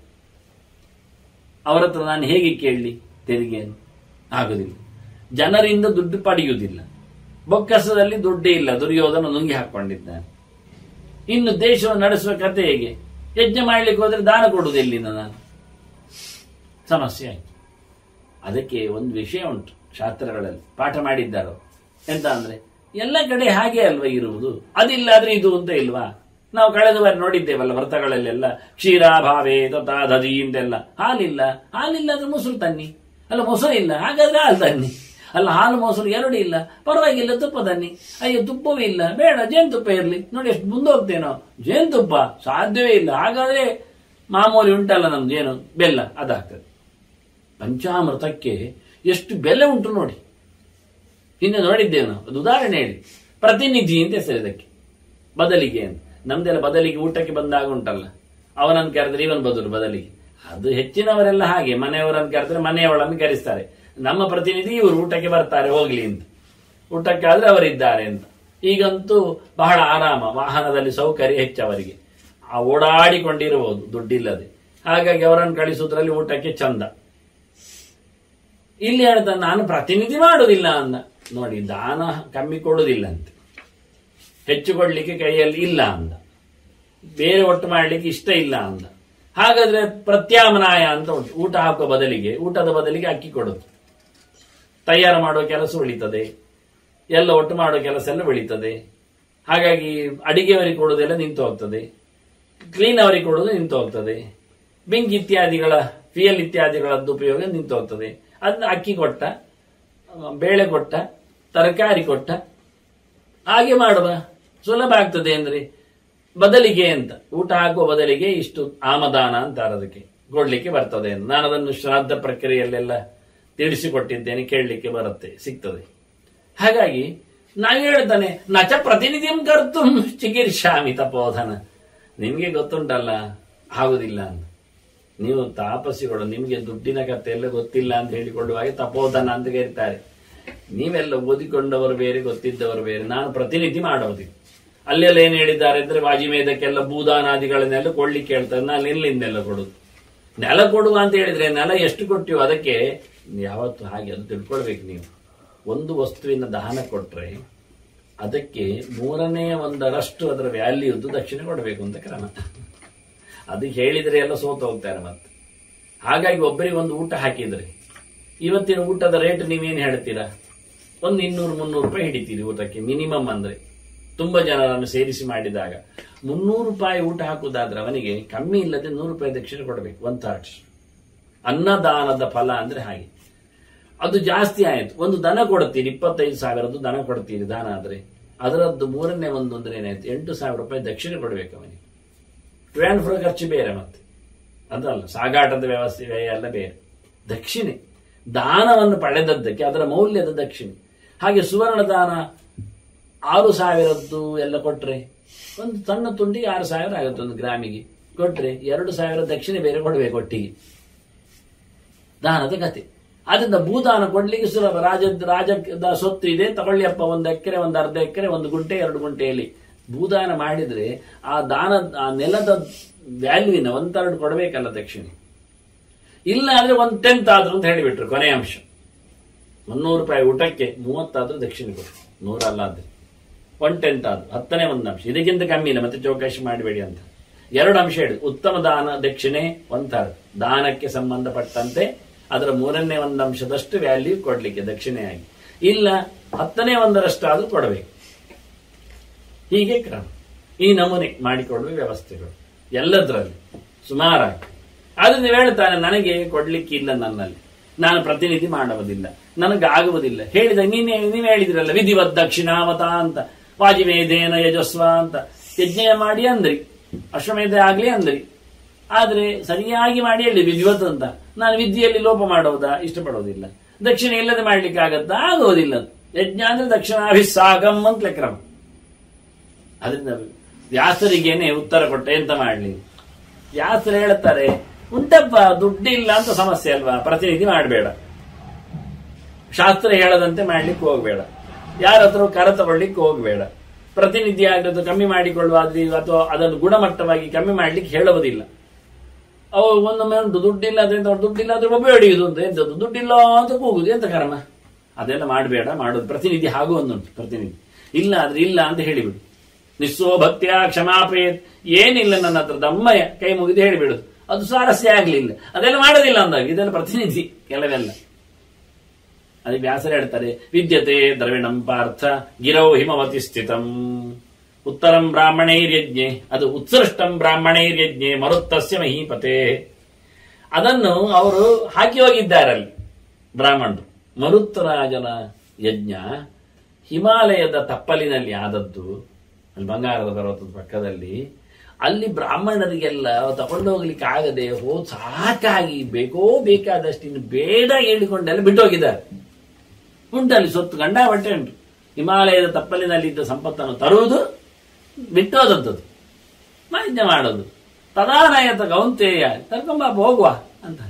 ಅವರ ಹತ್ರ ನಾನು ಹೇಗೆ ಕೇಳಲಿ ತೆರಿಗೆಯನ್ನು ಆಗುದಿಲ್ಲ ಜನರಿಂದ ದುಡ್ಡು ಪಡೆಯುವುದಿಲ್ಲ ಬೊಕ್ಕಸದಲ್ಲಿ ದುಡ್ಡೇ ಇಲ್ಲ ದುರ್ಯೋಧನ ನುಂಗಿ ಹಾಕೊಂಡಿದ್ದಾನೆ ಇನ್ನು ದೇಶವನ್ನು ನಡೆಸುವ ಕತೆ ಹೇಗೆ ಯಜ್ಞ ಮಾಡ್ಲಿಕ್ಕೆ ಹೋದ್ರೆ ದಾನ ಕೊಡುವುದು ಎಲ್ಲಿಂದ ನಾನು ಸಮಸ್ಯೆ ಆಯ್ತು ಅದಕ್ಕೆ ಒಂದು ವಿಷಯ ಉಂಟು ಶಾಸ್ತ್ರಗಳಲ್ಲಿ ಪಾಠ ಮಾಡಿದ್ದಾರೆ ಎಂತ ಅಂದ್ರೆ ಎಲ್ಲ ಕಡೆ ಹಾಗೆ ಅಲ್ವಾ ಇರುವುದು ಅದಿಲ್ಲ ಆದ್ರೆ ಇದು ಅಂತ ಇಲ್ವಾ ನಾವು ಕಳೆದ ಬಾರಿ ನೋಡಿದ್ದೇವಲ್ಲ ವ್ರತಗಳಲ್ಲೆಲ್ಲ ಕ್ಷೀರಾಭಾವೇ ತಥಾ ದಧಿ ಅಂತೆಲ್ಲ ಹಾಲಿಲ್ಲ ಹಾಲಿಲ್ಲ ಅಂದ್ರೆ ಮೊಸರು ತನ್ನಿ ಅಲ್ಲ ಮೊಸರು ಇಲ್ಲ ಹಾಗಾದ್ರೆ ಹಾಲು ತನ್ನಿ ಅಲ್ಲ ಹಾಲು ಮೊಸರು ಎರಡು ಇಲ್ಲ ಪರವಾಗಿಲ್ಲ ತುಪ್ಪ ತನ್ನಿ ಅಯ್ಯೋ ತುಪ್ಪವೇ ಇಲ್ಲ ಬೇಡ ಜೇನುತುಪ್ಪ ಇರಲಿ ನೋಡಿ ಎಷ್ಟು ಮುಂದೆ ಹೋಗ್ತೇನೋ ಜೇನುತುಪ್ಪ ಸಾಧ್ಯವೇ ಇಲ್ಲ ಹಾಗಾದ್ರೆ ಮಾಮೂಲಿ ಉಂಟಲ್ಲ ನಮ್ದು ಏನು ಬೆಲ್ಲ ಅದಾಗ್ತದೆ ಪಂಚಾಮೃತಕ್ಕೆ ಎಷ್ಟು ಬೆಲೆ ಉಂಟು ನೋಡಿ ಹಿಂದೆ ನೋಡಿದ್ದೇವೆ ನಾವು ಅದು ಉದಾಹರಣೆ ಹೇಳಿ ಪ್ರತಿನಿಧಿ ಅಂತ ಹೆಸರು ಇದಕ್ಕೆ ಬದಲಿಗೆ ಅಂತ ನಮ್ದೆಲ್ಲ ಬದಲಿಗೆ ಊಟಕ್ಕೆ ಬಂದಾಗ ಉಂಟಲ್ಲ ಅವನನ್ನು ಕರೆದ್ರೆ ಇವನ್ ಬದಲು ಬದಲಿಗೆ ಅದು ಹೆಚ್ಚಿನವರೆಲ್ಲ ಹಾಗೆ ಮನೆಯವರನ್ನು ಕರೆದ್ರೆ ಮನೆಯವಳನ್ನು ಕರೆಸ್ತಾರೆ ನಮ್ಮ ಪ್ರತಿನಿಧಿ ಇವರು ಊಟಕ್ಕೆ ಬರ್ತಾರೆ ಹೋಗ್ಲಿ ಅಂತ ಊಟಕ್ಕೆ ಆದ್ರೆ ಅವರಿದ್ದಾರೆ ಅಂತ ಈಗಂತೂ ಬಹಳ ಆರಾಮ ವಾಹನದಲ್ಲಿ ಸೌಕರ್ಯ ಹೆಚ್ಚವರಿಗೆ ಆ ಓಡಾಡಿಕೊಂಡಿರಬಹುದು ದುಡ್ಡಿಲ್ಲದೆ ಹಾಗಾಗಿ ಅವರನ್ನು ಕಳಿಸುವುದರಲ್ಲಿ ಊಟಕ್ಕೆ ಚಂದ ಇಲ್ಲಿ ಹೇಳ್ತಾನೆ ನಾನು ಪ್ರತಿನಿಧಿ ಮಾಡುವುದಿಲ್ಲ ಅಂದ ನೋಡಿ ದಾನ ಕಮ್ಮಿ ಕೊಡುವುದಿಲ್ಲ ಅಂತ ಹೆಚ್ಚು ಕೊಡ್ಲಿಕ್ಕೆ ಕೈಯಲ್ಲಿ ಇಲ್ಲ ಅಂದ ಬೇರೆ ಒಟ್ಟು ಮಾಡ್ಲಿಕ್ಕೆ ಇಷ್ಟ ಇಲ್ಲ ಅಂದ ಹಾಗಾದ್ರೆ ಪ್ರತ್ಯಾಮ್ನಾಯ ಅಂತ ಉಂಟು ಊಟ ಹಾಕುವ ಬದಲಿಗೆ ಊಟದ ಬದಲಿಗೆ ಅಕ್ಕಿ ಕೊಡುದು ತಯಾರು ಮಾಡುವ ಕೆಲಸ ಉಳಿತದೆ ಎಲ್ಲ ಒಟ್ಟು ಮಾಡುವ ಕೆಲಸ ಎಲ್ಲ ಬೆಳೀತದೆ ಹಾಗಾಗಿ ಅಡಿಗೆಯವರಿಗೆ ಕೊಡೋದೆಲ್ಲ ನಿಂತು ಹೋಗ್ತದೆ ಕ್ಲೀನ್ ಅವರಿಗೆ ಕೊಡೋದು ನಿಂತು ಹೋಗ್ತದೆ ಬೆಂಕಿ ಇತ್ಯಾದಿಗಳ ಫಿಯಲ್ ಇತ್ಯಾದಿಗಳದ್ದು ಉಪಯೋಗ ನಿಂತು ಹೋಗ್ತದೆ ಅದನ್ನ ಅಕ್ಕಿ ಕೊಟ್ಟ ಆ, ಬೇಳೆ ಕೊಟ್ಟ ತರಕಾರಿ ಕೊಟ್ಟ ಹಾಗೆ ಮಾಡುವ ಸುಲಭ ಆಗ್ತದೆ ಅಂದ್ರೆ ಬದಲಿಗೆ ಅಂತ ಊಟ ಹಾಕುವ ಬದಲಿಗೆ ಇಷ್ಟು ಆಮದಾನ ಅಂತಾರೆ ಅದಕ್ಕೆ ಕೊಡ್ಲಿಕ್ಕೆ ಬರ್ತದೆ ಅಂತ ನಾನು ಅದನ್ನು ಶ್ರಾದ್ದ ಪ್ರಕ್ರಿಯೆಯಲ್ಲೆಲ್ಲ ತಿಳಿಸಿಕೊಟ್ಟಿದ್ದೇನೆ ಕೇಳಲಿಕ್ಕೆ ಬರುತ್ತೆ ಸಿಗ್ತದೆ ಹಾಗಾಗಿ ನಾನು ಹೇಳ್ತಾನೆ ನಚ ಪ್ರತಿನಿಧಿಂ ಕರ್ತು ಚಿಕಿತ್ಸಾಮಿ ತಪೋಧನ ನಿಮ್ಗೆ ಗೊತ್ತುಂಟಲ್ಲ ಆಗುದಿಲ್ಲ ಅಂತ ನೀವು ತಾಪಸಿಗಳು ನಿಮ್ಗೆ ದುಡ್ಡಿನ ಕಥೆ ಎಲ್ಲ ಗೊತ್ತಿಲ್ಲ ಅಂತ ಹೇಳಿಕೊಳ್ಳುವಾಗ ತಪೋಧನ ಅಂತ ಕರೀತಾರೆ ನೀವೆಲ್ಲ ಓದಿಕೊಂಡವರು ಬೇರೆ ಗೊತ್ತಿದ್ದವರು ಬೇರೆ ನಾನು ಪ್ರತಿನಿಧಿ ಮಾಡೋದಿಲ್ಲ ಅಲ್ಲೆಲ್ಲ ಏನ್ ಹೇಳಿದ್ದಾರೆ ಅಂದ್ರೆ ವಾಜಿಮೇದಕ್ಕೆಲ್ಲ ಭೂದಾನಾದಿಗಳನ್ನೆಲ್ಲ ಕೊಡ್ಲಿಕ್ಕೆ ಹೇಳ್ತಾರೆ ನಾನು ಎಲ್ಲಿಂದೆಲ್ಲ ಕೊಡುದು ನೆಲ ಕೊಡುವ ಅಂತ ಹೇಳಿದ್ರೆ ನೆಲ ಎಷ್ಟು ಕೊಟ್ಟಿವೋ ಅದಕ್ಕೆ ಯಾವತ್ತು ಹಾಗೆ ಅದು ತಿಳ್ಕೊಳ್ಬೇಕು ನೀವು ಒಂದು ವಸ್ತುವಿನ ದಹನ ಕೊಟ್ರೆ ಅದಕ್ಕೆ ಮೂರನೇ ಒಂದರಷ್ಟು ಅದರ ವ್ಯಾಲ್ಯೂದ್ದು ದಕ್ಷಿಣ ಕೊಡಬೇಕು ಅಂತ ಕ್ರಮ ಅದು ಹೇಳಿದ್ರೆ ಎಲ್ಲ ಸೋತು ಹೋಗ್ತಾರೆ ಮತ್ತೆ ಹಾಗಾಗಿ ಒಬ್ಬರಿಗೆ ಒಂದು ಊಟ ಹಾಕಿದ್ರೆ ಇವತ್ತಿನ ಊಟದ ರೇಟ್ ನೀವೇನು ಹೇಳ್ತೀರಾ ಒಂದು ಇನ್ನೂರು ಮುನ್ನೂರು ರೂಪಾಯಿ ಹಿಡಿತೀರಿ ಊಟಕ್ಕೆ ಮಿನಿಮಮ್ ಅಂದ್ರೆ ತುಂಬಾ ಜನರನ್ನು ಸೇರಿಸಿ ಮಾಡಿದಾಗ ಮುನ್ನೂರು ರೂಪಾಯಿ ಊಟ ಹಾಕುದಾದ್ರೆ ಅವನಿಗೆ ಕಮ್ಮಿ ಇಲ್ಲದೆ ನೂರು ರೂಪಾಯಿ ದಕ್ಷಿಣ ಕೊಡಬೇಕು ಒನ್ ಥರ್ಡ್ ಅನ್ನದಾನದ ಫಲ ಅಂದ್ರೆ ಹಾಗೆ ಅದು ಜಾಸ್ತಿ ಆಯ್ತು ಒಂದು ದನ ಕೊಡ್ತೀರಿ ಇಪ್ಪತ್ತೈದು ಸಾವಿರದ್ದು ದನ ಕೊಡ್ತೀರಿ ದಾನ ಆದ್ರೆ ಅದರದ್ದು ಮೂರನೇ ಒಂದು ಅಂದ್ರೆ ಏನಾಯ್ತು ಎಂಟು ಸಾವಿರ ರೂಪಾಯಿ ದಕ್ಷಿಣ ಕೊಡಬೇಕು ಅವನಿಗೆ ಟ್ರಾನ್ ಫ್ರೋ ಖರ್ಚು ಬೇರೆ ಮತ್ತೆ ಅದಲ್ಲ ಸಾಗಾಟದ ವ್ಯವಸ್ಥೆ ವ್ಯಯ ಎಲ್ಲ ಬೇರೆ ದಕ್ಷಿಣೆ ದಾನವನ್ನು ಪಡೆದದ್ದಕ್ಕೆ ಅದರ ಮೌಲ್ಯದ ದಕ್ಷಿಣೆ ಹಾಗೆ ಸುವರ್ಣ ದಾನ ಆರು ಸಾವಿರದ್ದು ಎಲ್ಲ ಕೊಟ್ರೆ ಒಂದು ಸಣ್ಣ ತುಂಡಿಗೆ ಆರು ಸಾವಿರ ಆಗುತ್ತೆ ಒಂದು ಗ್ರಾಮಿಗೆ ಕೊಟ್ರೆ ಎರಡು ಸಾವಿರ ದಕ್ಷಿಣೆ ಬೇರೆ ಕೊಡಬೇಕು ಒಟ್ಟಿಗೆ ದಾನದ ಕತೆ ಅದರಿಂದ ಭೂದಾನ ಕೊಡ್ಲಿಕ್ಕೆ ಸುಲಭ ರಾಜ ರಾಜದ ಸೊತ್ತು ಇದೆ ತಗೊಳ್ಳಿಯಪ್ಪ ಒಂದು ಎಕರೆ ಒಂದು ಅರ್ಧ ಎಕರೆ ಒಂದು ಗುಂಟೆ ಎರಡು ಗುಂಟೆಯಲ್ಲಿ ಭೂದಾನ ಮಾಡಿದ್ರೆ ಆ ದಾನ ಆ ನೆಲದ ವ್ಯಾಲ್ಯೂವಿನ ಒಂದ್ ತರ್ಡ್ ಕೊಡಬೇಕಲ್ಲ ದಕ್ಷಿಣೆ ಇಲ್ಲ ಅಂದ್ರೆ ಒಂದ್ ಟೆಂತ್ ಆದ್ರು ಅಂತ ಹೇಳಿಬಿಟ್ರು ಕೊನೆಯ ಅಂಶ ಮುನ್ನೂರು ರೂಪಾಯಿ ಊಟಕ್ಕೆ ಮೂವತ್ತಾದ್ರೂ ದಕ್ಷಿಣೆ ಕೊಡು ನೂರಲ್ಲ ಆದ್ರೆ ಒನ್ ಟೆಂತ್ ಆದ್ರು ಹತ್ತನೇ ಒಂದು ಅಂಶ ಇದಕ್ಕಿಂತ ಕಮ್ಮಿ ಇಲ್ಲ ಮತ್ತೆ ಚೌಕಾಶಿ ಮಾಡಬೇಡಿ ಅಂತ ಎರಡು ಅಂಶ ಹೇಳಿ ಉತ್ತಮ ದಾನ ದಕ್ಷಿಣೆ ಒಂದ್ ಥರ್ಡ್ ದಾನಕ್ಕೆ ಸಂಬಂಧಪಟ್ಟಂತೆ ಅದರ ಮೂರನೇ ಒಂದು ಅಂಶದಷ್ಟು ವ್ಯಾಲ್ಯೂ ಕೊಡ್ಲಿಕ್ಕೆ ದಕ್ಷಿಣೆಯಾಗಿ ಇಲ್ಲ ಹತ್ತನೇ ಒಂದರಷ್ಟಾದ್ರೂ ಕೊಡಬೇಕು ಹೀಗೆ ಕ್ರಮ ಈ ನಮೂನೆ ಮಾಡಿಕೊಡುವ ವ್ಯವಸ್ಥೆಗಳು ಎಲ್ಲದರಲ್ಲಿ ಸುಮಾರಾಗಿ ಆದ್ರೆ ನೀವು ಹೇಳ್ತಾನೆ ನನಗೆ ಕೊಡ್ಲಿಕ್ಕೆ ಇಲ್ಲ ನನ್ನಲ್ಲಿ ನಾನು ಪ್ರತಿನಿಧಿ ಮಾಡುವುದಿಲ್ಲ ನನಗಾಗುವುದಿಲ್ಲ ಹೇಳಿದ ನೀನೇ ನೀವು ಹೇಳಿದ್ರಲ್ಲ ವಿಧಿವತ್ ದಕ್ಷಿಣಾವತ ಅಂತ ವಾಜಿಮೇಧೇನ ಯಜಸ್ವ ಅಂತ ಯಜ್ಞ ಮಾಡಿ ಅಂದ್ರಿ ಅಶ್ವಮೇಧ ಆಗ್ಲಿ ಅಂದ್ರಿ ಆದ್ರೆ ಸರಿಯಾಗಿ ಮಾಡಿ ಹೇಳಿ ವಿಧಿವತ್ ಅಂತ ನಾನು ವಿದ್ಯೆಯಲ್ಲಿ ಲೋಪ ಮಾಡೋದಾ ಇಷ್ಟಪಡೋದಿಲ್ಲ ದಕ್ಷಿಣ ಇಲ್ಲದೆ ಮಾಡ್ಲಿಕ್ಕೆ ಆಗತ್ತಾ ಆಗೋದಿಲ್ಲ ಯಜ್ಞ ಅಂದ್ರೆ ದಕ್ಷಿಣಾಭಿಸಾಗಂ ಅಂತಲೇ ಕ್ರಮ ಅದರಿಂದ ವ್ಯಾಸರಿಗೇನೆ ಉತ್ತರ ಕೊಟ್ಟ ಎಂತ ಮಾಡ್ಲಿ ವ್ಯಾಸರು ಹೇಳುತ್ತಾರೆ ಉಂಟಪ್ಪ ದುಡ್ಡಿಲ್ಲ ಅಂತ ಸಮಸ್ಯೆ ಅಲ್ವಾ ಪ್ರತಿನಿಧಿ ಮಾಡಬೇಡ ಶಾಸ್ತ್ರ ಹೇಳದಂತೆ ಮಾಡ್ಲಿಕ್ಕೆ ಹೋಗ್ಬೇಡ ಯಾರ ಹತ್ರ ಕರ ತಗೊಳ್ಲಿಕ್ಕೆ ಹೋಗ್ಬೇಡ ಪ್ರತಿನಿಧಿ ಆಗದು ಕಮ್ಮಿ ಮಾಡಿಕೊಳ್ಳುವಾದ್ರಿ ಅಥವಾ ಅದನ್ನು ಗುಣಮಟ್ಟವಾಗಿ ಕಮ್ಮಿ ಮಾಡ್ಲಿಕ್ಕೆ ಹೇಳುವುದಿಲ್ಲ ಅವು ಒಂದೊಮ್ಮೆ ಉಂಟು ದುಡ್ಡಿಲ್ಲ ಅದರಿಂದ ದುಡ್ಡಿಲ್ಲ ಆದ್ರೆ ಒಬ್ಬ ಹಿಡಿಯುದು ಅಂತ ಎಂತದ್ದು ದುಡ್ಡಿಲ್ಲ ಅಂತ ಕೂಗುದು ಎಂತ ಕರ್ಮ ಅದೆಲ್ಲ ಮಾಡಬೇಡ ಮಾಡೋದು ಪ್ರತಿನಿಧಿ ಹಾಗೂ ಒಂದುಂಟು ಪ್ರತಿನಿಧಿ ಇಲ್ಲ ಆದ್ರೆ ಇಲ್ಲ ಅಂತ ಹೇಳಿಬಿಡು ನಿಸ್ಸೋ ಭಕ್ತಿಯ ಕ್ಷಮಾಪೇತ್ ಏನಿಲ್ಲ ನನ್ನ ಹತ್ರ ದಮ್ಮಯ್ಯ ಕೈ ಮುಗಿದು ಹೇಳಿಬಿಡುದು ಅದು ಸ್ವಾರಸ್ಯ ಆಗ್ಲಿಲ್ಲ ಅದೆಲ್ಲ ಮಾಡೋದಿಲ್ಲ ಅಂದಾಗ ಇದೆಲ್ಲ ಪ್ರತಿನಿಧಿ ಕೆಲವೆಲ್ಲ ಅದಕ್ಕೆ ವ್ಯಾಸರ ಹೇಳ್ತಾರೆ ವಿದ್ಯತೆ ದ್ರವಿಣಂ ಪಾರ್ಥ ಗಿರೌ ಹಿಮವತಿ ಸ್ಥಿತಂ ಉತ್ತರಂ ಬ್ರಾಹ್ಮಣೈರ್ಯಜ್ಞೆ ಅದು ಉತ್ಸೃಷ್ಟಂ ಬ್ರಾಹ್ಮಣೈರ್ಯಜ್ಞೆ ಮರುತ್ತಸ್ಯ ಮಹೀಪತೆ ಅದನ್ನು ಅವರು ಹಾಕಿ ಹೋಗಿದ್ದಾರೆ ಅಲ್ಲಿ ಬ್ರಾಹ್ಮಣರು ಮರುತ್ತರಾಜನ ಯಜ್ಞ ಹಿಮಾಲಯದ ತಪ್ಪಲಿನಲ್ಲಿ ಆದದ್ದು ಅಲ್ಲಿ ಬಂಗಾರದ ಪರ್ವತದ ಪಕ್ಕದಲ್ಲಿ ಅಲ್ಲಿ ಬ್ರಾಹ್ಮಣರಿಗೆಲ್ಲ ತಗೊಂಡು ಹೋಗ್ಲಿಕ್ಕೆ ಆಗದೆ ಹೋ ಸಾಕಾಗಿ ಬೇಕೋ ಬೇಕಾದಷ್ಟು ಇನ್ನು ಬೇಡ ಹೇಳಿಕೊಂಡೆಲ್ಲ ಬಿಟ್ಟು ಹೋಗಿದ್ದಾರೆ ಉಂಟಲ್ಲಿ ಸೊತ್ತು ಗಂಡ ಬಟ್ಟೆ ಉಂಟು ಹಿಮಾಲಯದ ತಪ್ಪಲಿನಲ್ಲಿ ಇದ್ದ ಸಂಪತ್ತನ್ನು ತರುವುದು ಬಿಟ್ಟೋದದ್ದು ಮಾನ್ಯ ಮಾಡೋದು ತದಾನಯತ ಗೌಂತೇಯ ಕರ್ಕೊಂಬ ಹೋಗುವ ಅಂತ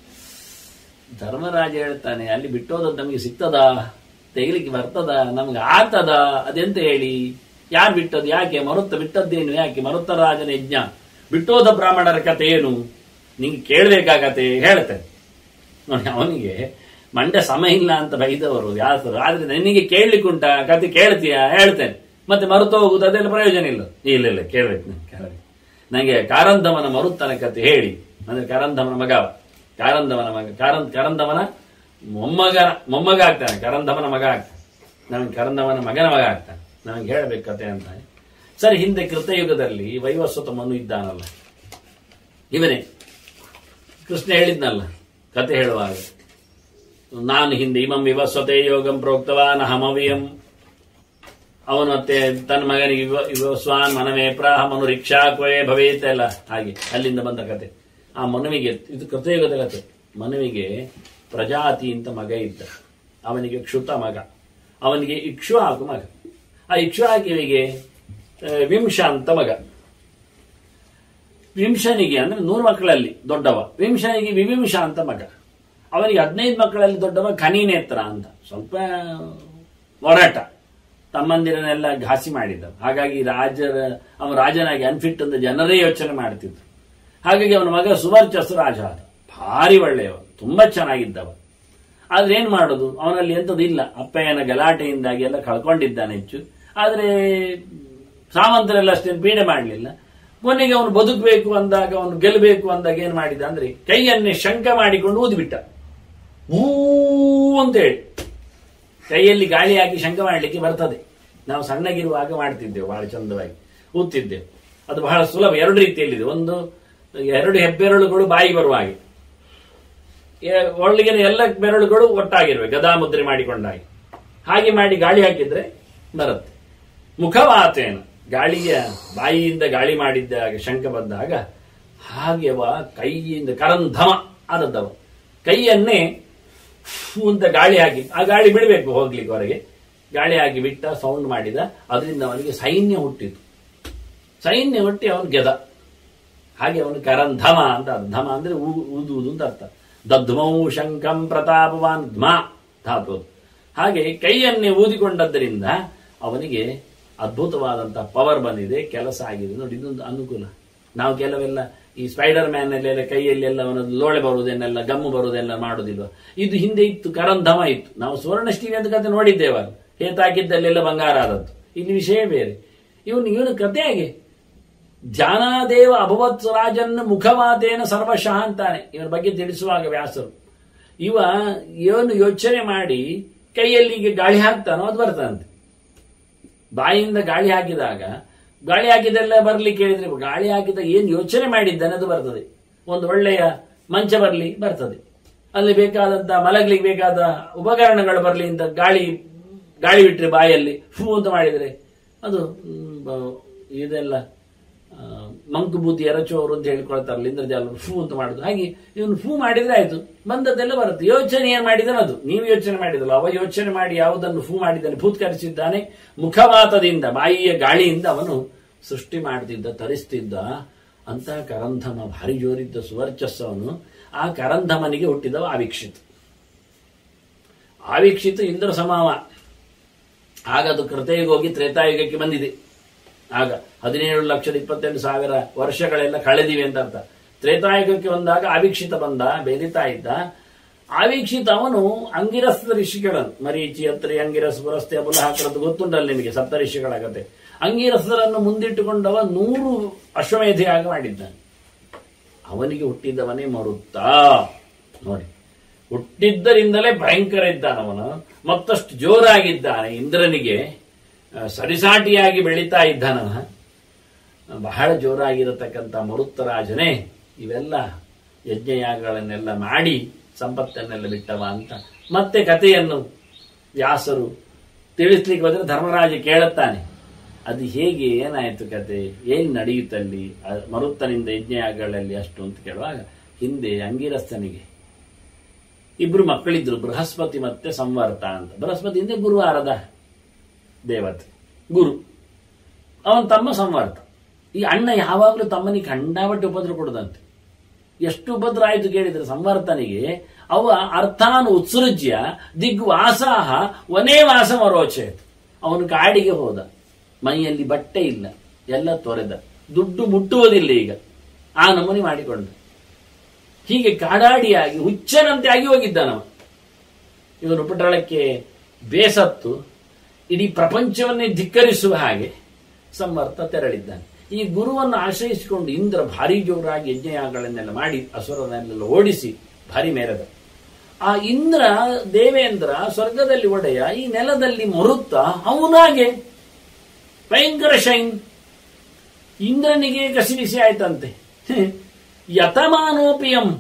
ಧರ್ಮರಾಜ ಹೇಳ್ತಾನೆ ಅಲ್ಲಿ ಬಿಟ್ಟೋದದ್ದು ನಮಗೆ ಸಿಗ್ತದಾ ತೆಗಿಲಿಕ್ಕೆ ಬರ್ತದ ನಮ್ಗೆ ಆಗ್ತದ ಅದೆಂತ ಹೇಳಿ ಯಾರು ಬಿಟ್ಟದ್ದು ಯಾಕೆ ಮರುತ್ತ ಬಿಟ್ಟದ್ದೇನು ಯಾಕೆ ಮರುತ್ತ ರಾಜನ ಯಜ್ಞ ಬಿಟ್ಟೋದ ಬ್ರಾಹ್ಮಣರ ಕತೆ ಏನು ನಿಂಗೆ ಕೇಳಬೇಕಾಗತ್ತೆ ಹೇಳ್ತೇನೆ ನೋಡಿ ಅವನಿಗೆ ಮಂಡ್ಯ ಸಮ ಇಲ್ಲ ಅಂತ ಬೈದವರು ಯಾಸರು ಆದ್ರೆ ನಿನಗೆ ಕೇಳಲಿಕ್ಕುಂಟ ಕತೆ ಕೇಳ್ತೀಯಾ ಹೇಳ್ತೇನೆ ಮತ್ತೆ ಮರುತ ಹೋಗುದು ಅದೆಲ್ಲ ಪ್ರಯೋಜನ ಇಲ್ಲ ಇಲ್ಲ ಇಲ್ಲ ಕೇಳ್ಬೇಕು ನಾನು ಕೇಳಬೇಕು ನನಗೆ ಕಾರಂಧವನ ಮರುತ್ತನ ಕತೆ ಹೇಳಿ ಅಂದ್ರೆ ಕಾರಂಧವನ ಮಗ ಅವ. ಕಾರಂಧವನ ಮಗ ಕಾರಂ ಕರಂದವನ ಮೊಮ್ಮಗನ ಮೊಮ್ಮಗ ಆಗ್ತಾನೆ ಕರಂದವನ ಮಗ ಆಗ್ತಾನೆ ನಮಗೆ ಕರಂದವನ ಮಗನ ಮಗ ಆಗ್ತಾನೆ ನನಗೆ ಹೇಳಬೇಕು ಕತೆ ಅಂತ ಸರಿ ಹಿಂದೆ ಕೃತಯುಗದಲ್ಲಿ ವೈವಸ್ವತ ಮನು ಇದ್ದಾನಲ್ಲ ಇವನೇ ಕೃಷ್ಣ ಹೇಳಿದ್ನಲ್ಲ ಕತೆ ಹೇಳುವಾಗ ನಾನು ಹಿಂದೆ ಇಮಂ ವಿವಸ್ವತೆ ಯೋಗಂ ಪ್ರೋಕ್ತವಾನ್ ಅಹಮವಿಯಂ ಅವನು ಮತ್ತೆ ತನ್ನ ಮಗನಿಗೆ ವಿವ- ವಿವಸ್ವಾನ್ ಮನವೇ ಪ್ರಾಹ ಮನು ರಿಕ್ಷಾ ಕ್ವಯೇ ಭವೇತ್ ಎಲ್ಲ ಹಾಗೆ ಅಲ್ಲಿಂದ ಬಂದ ಕತೆ ಆ ಮನುವಿಗೆ ಇದು ಕೃತಯುಗದ ಕತೆ ಮನುವಿಗೆ ಪ್ರಜಾತಿ ಅಂತ ಮಗ ಇದ್ದ ಅವನಿಗೆ ಕ್ಷುತ ಮಗ ಅವನಿಗೆ ಇಕ್ಷ್ವಾಕು ಮಗ ಆ ಇಕ್ಷ್ವಾಕಿವಿಗೆ ಆ, ವಿಂಶ ಅಂತ ಮಗ ವಿಂಶನಿಗೆ ಅಂದ್ರೆ ನೂರು ಮಕ್ಕಳಲ್ಲಿ ದೊಡ್ಡವ ವಿಂಶನಿಗೆ ವಿವಿಂಶ ಅಂತ ಮಗ ಅವನಿಗೆ ಹದಿನೈದು ಮಕ್ಕಳಲ್ಲಿ ದೊಡ್ಡವ ಖನಿನೇತ್ರ ಅಂತ ಸ್ವಲ್ಪ ಹೋರಾಟ ತಮ್ಮಂದಿರನ್ನೆಲ್ಲ ಘಾಸಿ ಮಾಡಿದ್ದ ಹಾಗಾಗಿ ರಾಜರ ಅವನ ರಾಜನಾಗಿ ಅನ್ಫಿಟ್ ಅಂತ ಜನರೇ ಯೋಚನೆ ಮಾಡ್ತಿದ್ರು ಹಾಗಾಗಿ ಅವನ ಮಗ ಸುವರ್ಚಸ್ಸು ರಾಜ ಆದ ಭಾರಿ ಒಳ್ಳೆಯವ ತುಂಬಾ ಚೆನ್ನಾಗಿದ್ದವ ಆದ್ರೆ ಏನ್ ಮಾಡೋದು ಅವನಲ್ಲಿ ಎಂಥದ್ದು ಇಲ್ಲ ಅಪ್ಪಯ್ಯನ ಗಲಾಟೆಯಿಂದಾಗಿ ಎಲ್ಲ ಕಳ್ಕೊಂಡಿದ್ದಾನೆ ಹೆಚ್ಚು ಆದ್ರೆ ಸಾಮಂತರೆಲ್ಲ ಅಷ್ಟೇನು ಪೀಡೆ ಮಾಡಲಿಲ್ಲ ಕೊನೆಗೆ ಅವನು ಬದುಕಬೇಕು ಅಂದಾಗ ಅವನು ಗೆಲ್ಲಬೇಕು ಅಂದಾಗ ಏನ್ ಮಾಡಿದ ಅಂದ್ರೆ ಕೈಯನ್ನೇ ಶಂಕ ಮಾಡಿಕೊಂಡು ಊದಿಬಿಟ್ಟ ಊ ಅಂತ ಹೇಳಿ ಕೈಯಲ್ಲಿ ಗಾಳಿ ಹಾಕಿ ಶಂಕ ಮಾಡಲಿಕ್ಕೆ ಬರ್ತದೆ ನಾವು ಸಣ್ಣಗಿರುವಾಗ ಮಾಡ್ತಿದ್ದೆವು ಬಹಳ ಚಂದವಾಗಿ ಊದ್ತಿದ್ದೆವು ಅದು ಬಹಳ ಸುಲಭ ಎರಡು ರೀತಿಯಲ್ಲಿದೆ ಒಂದು ಎರಡು ಹೆಬ್ಬೆರಳುಗಳು ಬಾಯಿ ಬರುವ ಹಾಗೆ ಎ- ಒಳಗಿನ ಎಲ್ಲ ಬೆರಳುಗಳು ಒಟ್ಟಾಗಿರುವೆ ಗದಾ ಮುದ್ರೆ ಮಾಡಿಕೊಂಡಾಗಿ ಹಾಗೆ ಮಾಡಿ ಗಾಳಿ ಹಾಕಿದ್ರೆ ಬರುತ್ತೆ ಮುಖವಾತೇನ ಗಾಳಿಯ ಬಾಯಿಯಿಂದ ಗಾಳಿ ಮಾಡಿದ್ದಾಗ ಶಂಕ ಬಂದಾಗ ಹಾಗೆ ಅವ ಕೈಯಿಂದ ಕರಂಧಮ ಆದದ್ದವ ಕೈಯನ್ನೇ ಫೂ ಅಂತ ಗಾಳಿ ಹಾಕಿ ಆ ಗಾಳಿ ಬಿಡಬೇಕು ಹೋಗ್ಲಿಕ್ಕೆ ಹೊರಗೆ ಗಾಳಿ ಹಾಕಿ ಬಿಟ್ಟ ಸೌಂಡ್ ಮಾಡಿದ ಅದರಿಂದ ಅವನಿಗೆ ಸೈನ್ಯ ಹುಟ್ಟಿತು ಸೈನ್ಯ ಹುಟ್ಟಿ ಅವನು ಗೆದ ಹಾಗೆ ಅವನು ಕರಂಧಮ ಅಂತ ಅರ್ಥ. ಧಮ ಅಂದ್ರೆ ಊ- ಊದುವುದು ಅಂತ ಅರ್ಥ ದಧ್ಮೌ ಶಂಕಂ ಪ್ರತಾಪವಾನ್ ಧ್ಮ ಧಾತು ಅದು. ಹಾಗೆ ಕೈಯನ್ನೇ ಊದಿಕೊಂಡದ್ದರಿಂದ ಅವನಿಗೆ ಅದ್ಭುತವಾದಂತಹ ಪವರ್ ಬಂದಿದೆ ಕೆಲಸ ಆಗಿದೆ ನೋಡಿ ಇದೊಂದು ಅನುಕೂಲ ನಾವು ಕೆಲವೆಲ್ಲ ಈ ಸ್ಪೈಡರ್ ಮ್ಯಾನ್ ಅಲ್ಲೆಲ್ಲ ಕೈಯಲ್ಲೆಲ್ಲ ಅವನದ್ದು ಲೋಳೆ ಬರುವುದನ್ನೆಲ್ಲ ಗಮ್ಮು ಬರುವುದೆಲ್ಲ ಮಾಡುದಿಲ್ವ ಇದು ಹಿಂದೆ ಇತ್ತು ಕರಂಧಮ ಇತ್ತು ನಾವು ಸುವರ್ಣಷ್ಟಿವಿ ಅಂತ ಕತೆ ನೋಡಿದ್ದೇವಲ್ಲ ಹೇತಾಕಿದ್ದಲ್ಲೆಲ್ಲ ಬಂಗಾರ ಆದದ್ದು ಇಲ್ಲಿ ವಿಷಯ ಬೇರೆ ಇವನು ಇವನು ಕತೆ ಹೇಗೆ ಧ್ಯಾನಾದೇವ ಅಭವತ್ ರಾಜನ್ ಮುಖವಾತೇನ ಸರ್ವಶಃ ಅಂತಾನೆ ಇವನ ಬಗ್ಗೆ ತಿಳಿಸುವಾಗ ವ್ಯಾಸರು ಇವ ಇವನು ಯೋಚನೆ ಮಾಡಿ ಕೈಯಲ್ಲಿ ಹೀಗೆ ಗಾಳಿ ಹಾಕ್ತಾನೋ ಅದು ಬರ್ತದಂತೆ ಬಾಯಿಯಿಂದ ಗಾಳಿ ಹಾಕಿದಾಗ ಗಾಳಿ ಹಾಕಿದೆಲ್ಲ ಬರ್ಲಿಕ್ಕೆ ಹೇಳಿದ್ರೆ ಗಾಳಿ ಹಾಕಿದ ಏನ್ ಯೋಚನೆ ಮಾಡಿದ್ದಾನೆ ಅದು ಬರ್ತದೆ ಒಂದು ಒಳ್ಳೆಯ ಮಂಚ ಬರಲಿ ಬರ್ತದೆ ಅಲ್ಲಿ ಬೇಕಾದಂತ ಮಲಗ್ಲಿಕ್ಕೆ ಬೇಕಾದ ಉಪಕರಣಗಳು ಬರಲಿ ಅಂತ ಗಾಳಿ ಗಾಳಿ ಬಿಟ್ರೆ ಬಾಯಲ್ಲಿ ಫೂ ಅಂತ ಮಾಡಿದ್ರೆ ಅದು ಮ್, ಬ- ಇದೆಲ್ಲ ಆ, ಮಂಕು ಬೂದಿ ಎರಚೋರು ಅಂತ ಹೇಳ್ಕೊಳ್ತಾರಲ್ಲ ಇಂದ್ರಜಾಲ ಫೂ ಅಂತ ಮಾಡುದು ಹಾಗೆ ಇವನು ಫೂ ಮಾಡಿದ್ರೆ ಆಯ್ತು ಬಂದದ್ದೆಲ್ಲ ಬರುತ್ತೆ ಯೋಚನೆ ಏನ್ ಮಾಡಿದಾನೆ ಅದು ನೀವು ಯೋಚನೆ ಮಾಡಿದಲ್ಲ ಅವ ಯೋಚನೆ ಮಾಡಿ ಯಾವುದನ್ನು ಫೂ ಮಾಡಿದ್ದಾನೆ ಭೂತ್ಕರಿಸಿದ್ದಾನೆ ಮುಖವಾತದಿಂದ ಬಾಯಿಯ ಗಾಳಿಯಿಂದ ಅವನು ಸೃಷ್ಟಿ ಮಾಡ್ತಿದ್ದ ತರಿಸ್ತಿದ್ದ ಅಂತಹ ಕರಂಧಮ ಭಾರಿ ಜೋರಿದ್ದ ಸುವರ್ಚಸ್ಸವನು ಆ ಕರಂಧಮನಿಗೆ ಹುಟ್ಟಿದವ ಆವೀಕ್ಷಿತ ಆವೀಕ್ಷಿತ ಇಂದ್ರ ಸಮಾವ ಆಗ ಅದು ಕೃತಯುಗ ಹೋಗಿ ತ್ರೇತಾಯುಗಕ್ಕೆ ಬಂದಿದೆ ಆಗ ಹದಿನೇಳು ಲಕ್ಷದ ಇಪ್ಪತ್ತೆಂಟು ಸಾವಿರ ವರ್ಷಗಳೆಲ್ಲ ಕಳೆದಿವೆ ಅಂತ ಅರ್ಥ ತ್ರೇತಾಯುಗಕ್ಕೆ ಬಂದಾಗ ಆವೀಕ್ಷಿತ ಬಂದ ಬೆರಿತಾ ಇದ್ದ ಆವೀಕ್ಷಿತ ಅವನು ಅಂಗಿರಸ ಋಷಿಗಳನ್ನು ಮರೀಚಿ ಅತ್ರಿ ಅಂಗಿರಸ್ ಪುರಸ್ತೆ ಬುಲಹಾಕರದ್ದು ಗೊತ್ತುಂಟಲ್ಲ ನಿಮಗೆ ಸಪ್ತ ಋಷಿಗಳ ಕತೆ ಅಂಗಿರಸರನ್ನು ಮುಂದಿಟ್ಟುಕೊಂಡವ ನೂರು ಅಶ್ವಮೇಧೆಯಾಗ ಮಾಡಿದ್ದಾನೆ ಅವನಿಗೆ ಹುಟ್ಟಿದವನೇ ಮರುತ್ತಾ ನೋಡಿ ಹುಟ್ಟಿದ್ದರಿಂದಲೇ ಭಯಂಕರ ಇದ್ದಾನವನು ಮತ್ತಷ್ಟು ಜೋರಾಗಿದ್ದಾನೆ ಇಂದ್ರನಿಗೆ ಆ, ಸರಿಸಾಟಿಯಾಗಿ ಬೆಳೀತಾ ಇದ್ದಾನವ ಬಹಳ ಜೋರಾಗಿರತಕ್ಕಂಥ ಮರುತ್ತರಾಜನೇ ಇವೆಲ್ಲ ಯಜ್ಞಯಾಗಗಳನ್ನೆಲ್ಲ ಮಾಡಿ ಸಂಪತ್ತನ್ನೆಲ್ಲ ಬಿಟ್ಟವ ಅಂತ ಮತ್ತೆ ಕಥೆಯನ್ನು ವ್ಯಾಸರು ತಿಳಿಸ್ಲಿಕ್ಕೆ ಹೋದ್ರೆ ಧರ್ಮರಾಜ ಕೇಳುತ್ತಾನೆ ಅದು ಹೇಗೆ ಏನಾಯ್ತು ಕತೆ ಏನ್ ನಡೆಯುತ್ತಲ್ಲಿ ಆ ಮರುತ್ತನಿಂದ ಯಜ್ಞಯಾಗಗಳಲ್ಲಿ ಅಷ್ಟು ಅಂತ ಕೇಳುವಾಗ ಹಿಂದೆ ಅಂಗಿರಸ್ಥನಿಗೆ ಇಬ್ರು ಮಕ್ಕಳಿದ್ರು ಬೃಹಸ್ಪತಿ ಮತ್ತೆ ಸಂವರ್ತ ಅಂತ ಬೃಹಸ್ಪತಿ ಹಿಂದೆ ಗುರುವಾರದ ದೇವತೆ ಗುರು ಅವನ ತಮ್ಮ ಸಂವರ್ತ ಈ ಅಣ್ಣ ಯಾವಾಗಲೂ ತಮ್ಮನಿಗೆ ಕಂಡಾಬಟ್ಟೆ ಉಪದ್ರ ಕೊಡದಂತೆ ಎಷ್ಟು ಉಪದ್ರ ಆಯ್ತು ಕೇಳಿದ್ರೆ ಸಂವರ್ತನಿಗೆ ಅವ ಅರ್ಥಾನು ಉತ್ಸೃಜ್ಯ ದಿಗ್ವಾಸಾಹ ವನೇ ವಾಸ ಮರೋಚೆ ಅವನು ಕಾಡಿಗೆ ಹೋದ ಮೈಯಲ್ಲಿ ಬಟ್ಟೆ ಇಲ್ಲ ಎಲ್ಲ ತೊರೆದ ದುಡ್ಡು ಮುಟ್ಟುವುದಿಲ್ಲ ಈಗ ಆ ನಮೂನಿ ಮಾಡಿಕೊಂಡ ಹೀಗೆ ಕಾಡಾಡಿಯಾಗಿ ಹುಚ್ಚನಂತೆ ಆಗಿ ಹೋಗಿದ್ದಾನವ ಇವನು ಉಪಟಳಕ್ಕೆ ಬೇಸತ್ತು ಇಡೀ ಪ್ರಪಂಚವನ್ನೇ ಧಿಕ್ಕರಿಸುವ ಹಾಗೆ ಸಮರ್ಥ ತೆರಳಿದ್ದಾನೆ ಈ ಗುರುವನ್ನು ಆಶ್ರಯಿಸಿಕೊಂಡು ಇಂದ್ರ ಭಾರಿ ಜೋರಾಗಿ ಯಜ್ಞಯಾಗಗಳನ್ನೆಲ್ಲ ಮಾಡಿ ಅಸುರನೆಲ್ಲ ಓಡಿಸಿ ಭಾರಿ ಮೇರದ ಆ ಇಂದ್ರ ದೇವೇಂದ್ರ ಸ್ವರ್ಗದಲ್ಲಿ ಒಡೆಯ ಈ ನೆಲದಲ್ಲಿ ಮರುತ್ತ ಅವನಾಗೆ ಭಯಂಕರ ಶೈನ್ ಇಂದ್ರನಿಗೆ ಕಸಿವಿಸಿ ಆಯ್ತಂತೆ ಯತಮಾನೋಪಿಯಂ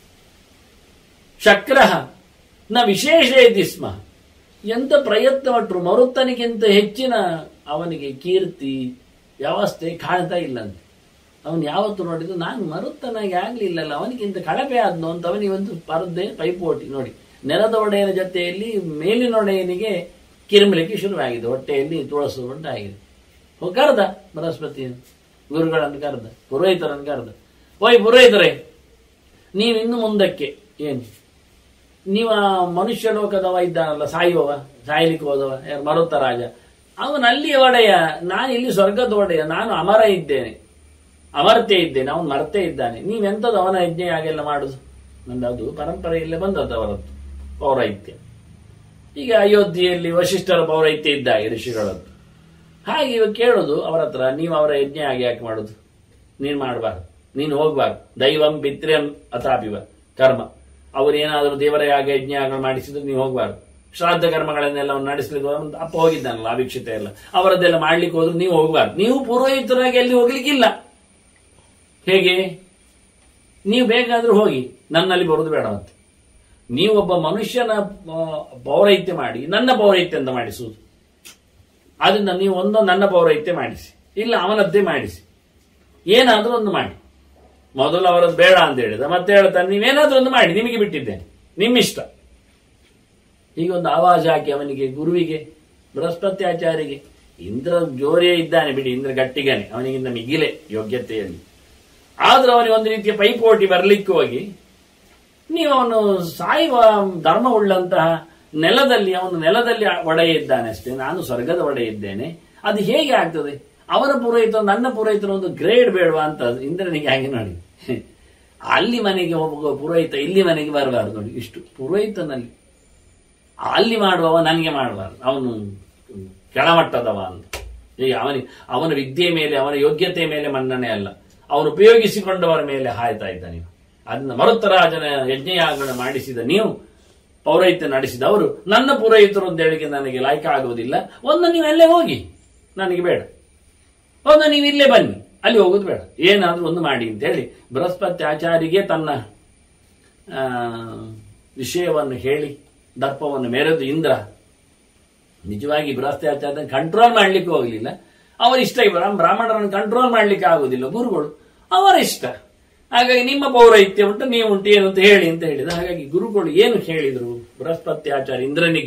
ಶಕ್ರ ನ ವಿಶೇಷ ಇದಿ ಸ್ಮ ಎಂತ ಪ್ರಯತ್ನ ಪಟ್ಟರು ಮರುತ್ತನಿಗಿಂತ ಹೆಚ್ಚಿನ ಅವನಿಗೆ ಕೀರ್ತಿ ವ್ಯವಸ್ಥೆ ಕಾಣ್ತಾ ಇಲ್ಲಂತೆ ಅವನು ಯಾವತ್ತು ನೋಡಿದ್ರು ನಾನು ಮರುತ್ತನಾಗಿ ಆಗ್ಲಿಲ್ಲಲ್ಲ ಅವನಿಗಿಂತ ಕಳಪೆ ಆದ್ನು ಅಂತ ಅವನಿಗೆ ಒಂದು ಸ್ಪರ್ಧೆ ಪೈಪೋಟಿ ನೋಡಿ ನೆಲದ ಒಡೆಯನ ಜೊತೆಯಲ್ಲಿ ಮೇಲಿನ ಒಡೆಯನಿಗೆ ಕಿರುಮಲಿಕ್ಕೆ ಶುರುವಾಗಿದೆ ಹೊಟ್ಟೆಯಲ್ಲಿ ತುಳಸು ಉಂಟಾಗಿದೆ ಹೋಗ್ ಕರೆದ ಬೃಹಸ್ಪತಿ ಗುರುಗಳನ್ನು ಕರೆದ ಪುರೋಹಿತರನ್ನು ಕರೆದ ಓಯ್ ಪುರೋಹಿತರೇ ನೀವು ಇನ್ನು ಮುಂದಕ್ಕೆ ಏನು ನೀವ ಮನುಷ್ಯ ಲೋಕದವ ಇದ್ದಾನಲ್ಲ ಸಾಯುವವ ಸಾಯ್ಲಿಕ್ಕೆ ಹೋದವ ಯಾರು ಮರುತ ರಾಜ ಅವನು ಅಲ್ಲಿ ಒಡೆಯ ನಾನು ಇಲ್ಲಿ ಸ್ವರ್ಗದ ಒಡೆಯ ನಾನು ಅಮರ ಇದ್ದೇನೆ ಅಮರ್ತೆ ಇದ್ದೇನೆ ಅವನು ಮರ್ತೆ ಇದ್ದಾನೆ ನೀವೆಂಥದ್ದು ಅವನ ಯಜ್ಞ ಹಾಗೆಲ್ಲ ಮಾಡುದು ನಂದದು ಪರಂಪರೆಯಲ್ಲೇ ಬಂದದ್ದು ಅವರದ್ದು ಪೌರೈತ್ಯ ಈಗ ಅಯೋಧ್ಯೆಯಲ್ಲಿ ವಶಿಷ್ಠರ ಪೌರೈತ್ಯ ಇದ್ದಾಗೆ ಋಷಿಗಳದ್ದು ಹಾಗೆ ಇವಾಗ ಕೇಳೋದು ಅವರ ಹತ್ರ ನೀವು ಅವರ ಯಜ್ಞ ಹಾಗೆ ಯಾಕೆ ಮಾಡುದು ನೀನು ಮಾಡಬಾರ್ದು ನೀನು ಹೋಗ್ಬಾರ್ದು ದೈವಂ ಪಿತ್ರಿಯಂ ಅಥಾಪಿವ ಕರ್ಮ ಅವರೇನಾದರೂ ದೇವರ ಯಾಗ ಯಜ್ಞಗಳು ಮಾಡಿಸಿದ್ರೆ ನೀವು ಹೋಗ್ಬಾರ್ದು ಶ್ರಾದ್ದ ಕರ್ಮಗಳನ್ನೆಲ್ಲ ಅವ್ನು ನಡೆಸ್ಲಿಕ್ಕೆ ಹೋದ ಅಪ್ಪ ಹೋಗಿದ್ದಾನಲ್ಲ ಅಭಿಕ್ಷತೆ ಎಲ್ಲ ಅವರದ್ದೆಲ್ಲ ಮಾಡ್ಲಿಕ್ಕೆ ಹೋದ್ರೆ ನೀವು ಹೋಗ್ಬಾರ್ದು ನೀವು ಪುರೋಹಿತರಾಗಿ ಅಲ್ಲಿ ಹೋಗ್ಲಿಕ್ಕಿಲ್ಲ ಹೇಗೆ ನೀವು ಬೇಕಾದ್ರೂ ಹೋಗಿ ನನ್ನಲ್ಲಿ ಬರುದು ಬೇಡ ಮತ್ತೆ ನೀವೊಬ್ಬ ಮನುಷ್ಯನ ಆ, ಪೌರೈತ್ಯ ಮಾಡಿ ನನ್ನ ಪೌರೈತ್ಯ ಅಂತ ಮಾಡಿಸುವುದು ಆದ್ರಿಂದ ನೀವು ಒಂದು ನನ್ನ ಪೌರೈತ್ಯ ಮಾಡಿಸಿ ಇಲ್ಲ ಅವನದ್ದೇ ಮಾಡಿಸಿ ಏನಾದ್ರೂ ಒಂದು ಮಾಡಿ ಮೊದಲು ಅವರದ್ದು ಬೇಡ ಅಂತ ಹೇಳಿದ ಮತ್ತೆ ಹೇಳ್ತಾನೆ ನೀವೇನಾದ್ರೂ ಒಂದು ಮಾಡಿ ನಿಮಗೆ ಬಿಟ್ಟಿದ್ದೇನೆ ನಿಮ್ಮಿಷ್ಟ ಈಗ ಒಂದು ಆವಾಜ ಹಾಕಿ ಅವನಿಗೆ ಗುರುವಿಗೆ ಬೃಹಸ್ಪತ್ಯಾಚಾರಿಗೆ ಇಂದ್ರ ಜೋರೇ ಇದ್ದಾನೆ ಬಿಡಿ ಇಂದ್ರ ಗಟ್ಟಿಗಾನೆ ಅವನಿಗಿಂತ ಮಿಗಿಲೆ ಯೋಗ್ಯತೆಯಲ್ಲಿ ಆದ್ರೂ ಅವನಿಗೆ ಒಂದು ರೀತಿಯ ಪೈಪೋಟಿ ಬರ್ಲಿಕ್ಕೆ ಹೋಗಿ ನೀವು ಅವನು ಸಾಯುವ ಧರ್ಮ ಉಳ್ಳಂತಹ ನೆಲದಲ್ಲಿ ಅವನು ನೆಲದಲ್ಲಿ ಒಡೆಯ ಇದ್ದಾನೆ ಅಷ್ಟೇ ನಾನು ಸ್ವರ್ಗದ ಒಡೆಯ ಇದ್ದೇನೆ ಅದು ಹೇಗೆ ಆಗ್ತದೆ ಅವರ ಪುರೋಹಿತ ನನ್ನ ಪುರೋಹಿತನ ಒಂದು ಗ್ರೇಡ್ ಬೇಡವಾ ಅಂತ ಇಂದ್ರನಿಗೆ ಹಾಗೆ ನೋಡಿ ಅಲ್ಲಿ ಮನೆಗೆ ಹೋಗುವ ಪುರೋಹಿತ ಇಲ್ಲಿ ಮನೆಗೆ ಬರಬಾರ್ದು ನೋಡಿ ಇಷ್ಟು ಪುರೋಹಿತನಲ್ಲಿ ಅಲ್ಲಿ ಮಾಡುವವ ನನಗೆ ಮಾಡಬಾರ್ದು ಅವನು ಕೆಳಮಟ್ಟದವ ಅಂತ ಈಗ ಅವನಿಗೆ ಅವನ ವಿದ್ಯೆ ಮೇಲೆ ಅವನ ಯೋಗ್ಯತೆ ಮೇಲೆ ಮನ್ನಣೆ ಅಲ್ಲ ಅವನು ಉಪಯೋಗಿಸಿಕೊಂಡವರ ಮೇಲೆ ಹಾಯ್ತಾ ಇದ್ದ ನೀವು ಅದನ್ನ ಮರುತ್ತರಾಜನ ಯಜ್ಞಯಾಗನ ಮಾಡಿಸಿದ ನೀವು ಪೌರಹಿತ್ಯ ನಡೆಸಿದವರು ನನ್ನ ಪುರೋಹಿತರು ಅಂತ ಹೇಳಿಕೆ ನನಗೆ ಲಾಯ್ಕ ಆಗುವುದಿಲ್ಲ ಒಂದು ನೀವು ಅಲ್ಲೇ ಹೋಗಿ ನನಗೆ ಬೇಡ ಒಂದು ನೀವು ಇಲ್ಲೇ ಬನ್ನಿ ಅಲ್ಲಿ ಹೋಗೋದು ಬೇಡ ಏನಾದ್ರೂ ಒಂದು ಮಾಡಿ ಅಂತ ಹೇಳಿ ಬೃಹಸ್ಪತಿ ಆಚಾರಿಗೆ ತನ್ನ ಆ, ವಿಷಯವನ್ನು ಹೇಳಿ ದರ್ಪವನ್ನು ಮೆರೆದು ಇಂದ್ರ ನಿಜವಾಗಿ ಬೃಹಸ್ಪತಿ ಆಚಾರ್ಯ ಕಂಟ್ರೋಲ್ ಮಾಡ್ಲಿಕ್ಕೆ ಹೋಗಲಿಲ್ಲ ಅವರ ಇಷ್ಟ ಇವ ಬ್ರಾಹ್ಮಣರನ್ನು ಕಂಟ್ರೋಲ್ ಮಾಡ್ಲಿಕ್ಕೆ ಆಗುದಿಲ್ಲ ಗುರುಗಳು ಅವರ ಇಷ್ಟ ಹಾಗಾಗಿ ನಿಮ್ಮ ಪೌರಹಿತ್ಯ ಉಂಟು ನೀವು ಉಂಟು ಏನು ಅಂತ ಹೇಳಿ ಅಂತ ಹೇಳಿದ ಹಾಗಾಗಿ ಗುರುಗಳು ಏನು ಹೇಳಿದ್ರು ಬೃಹಸ್ಪತಿ ಆಚಾರ್ಯ ಇಂದ್ರನಿಗೆ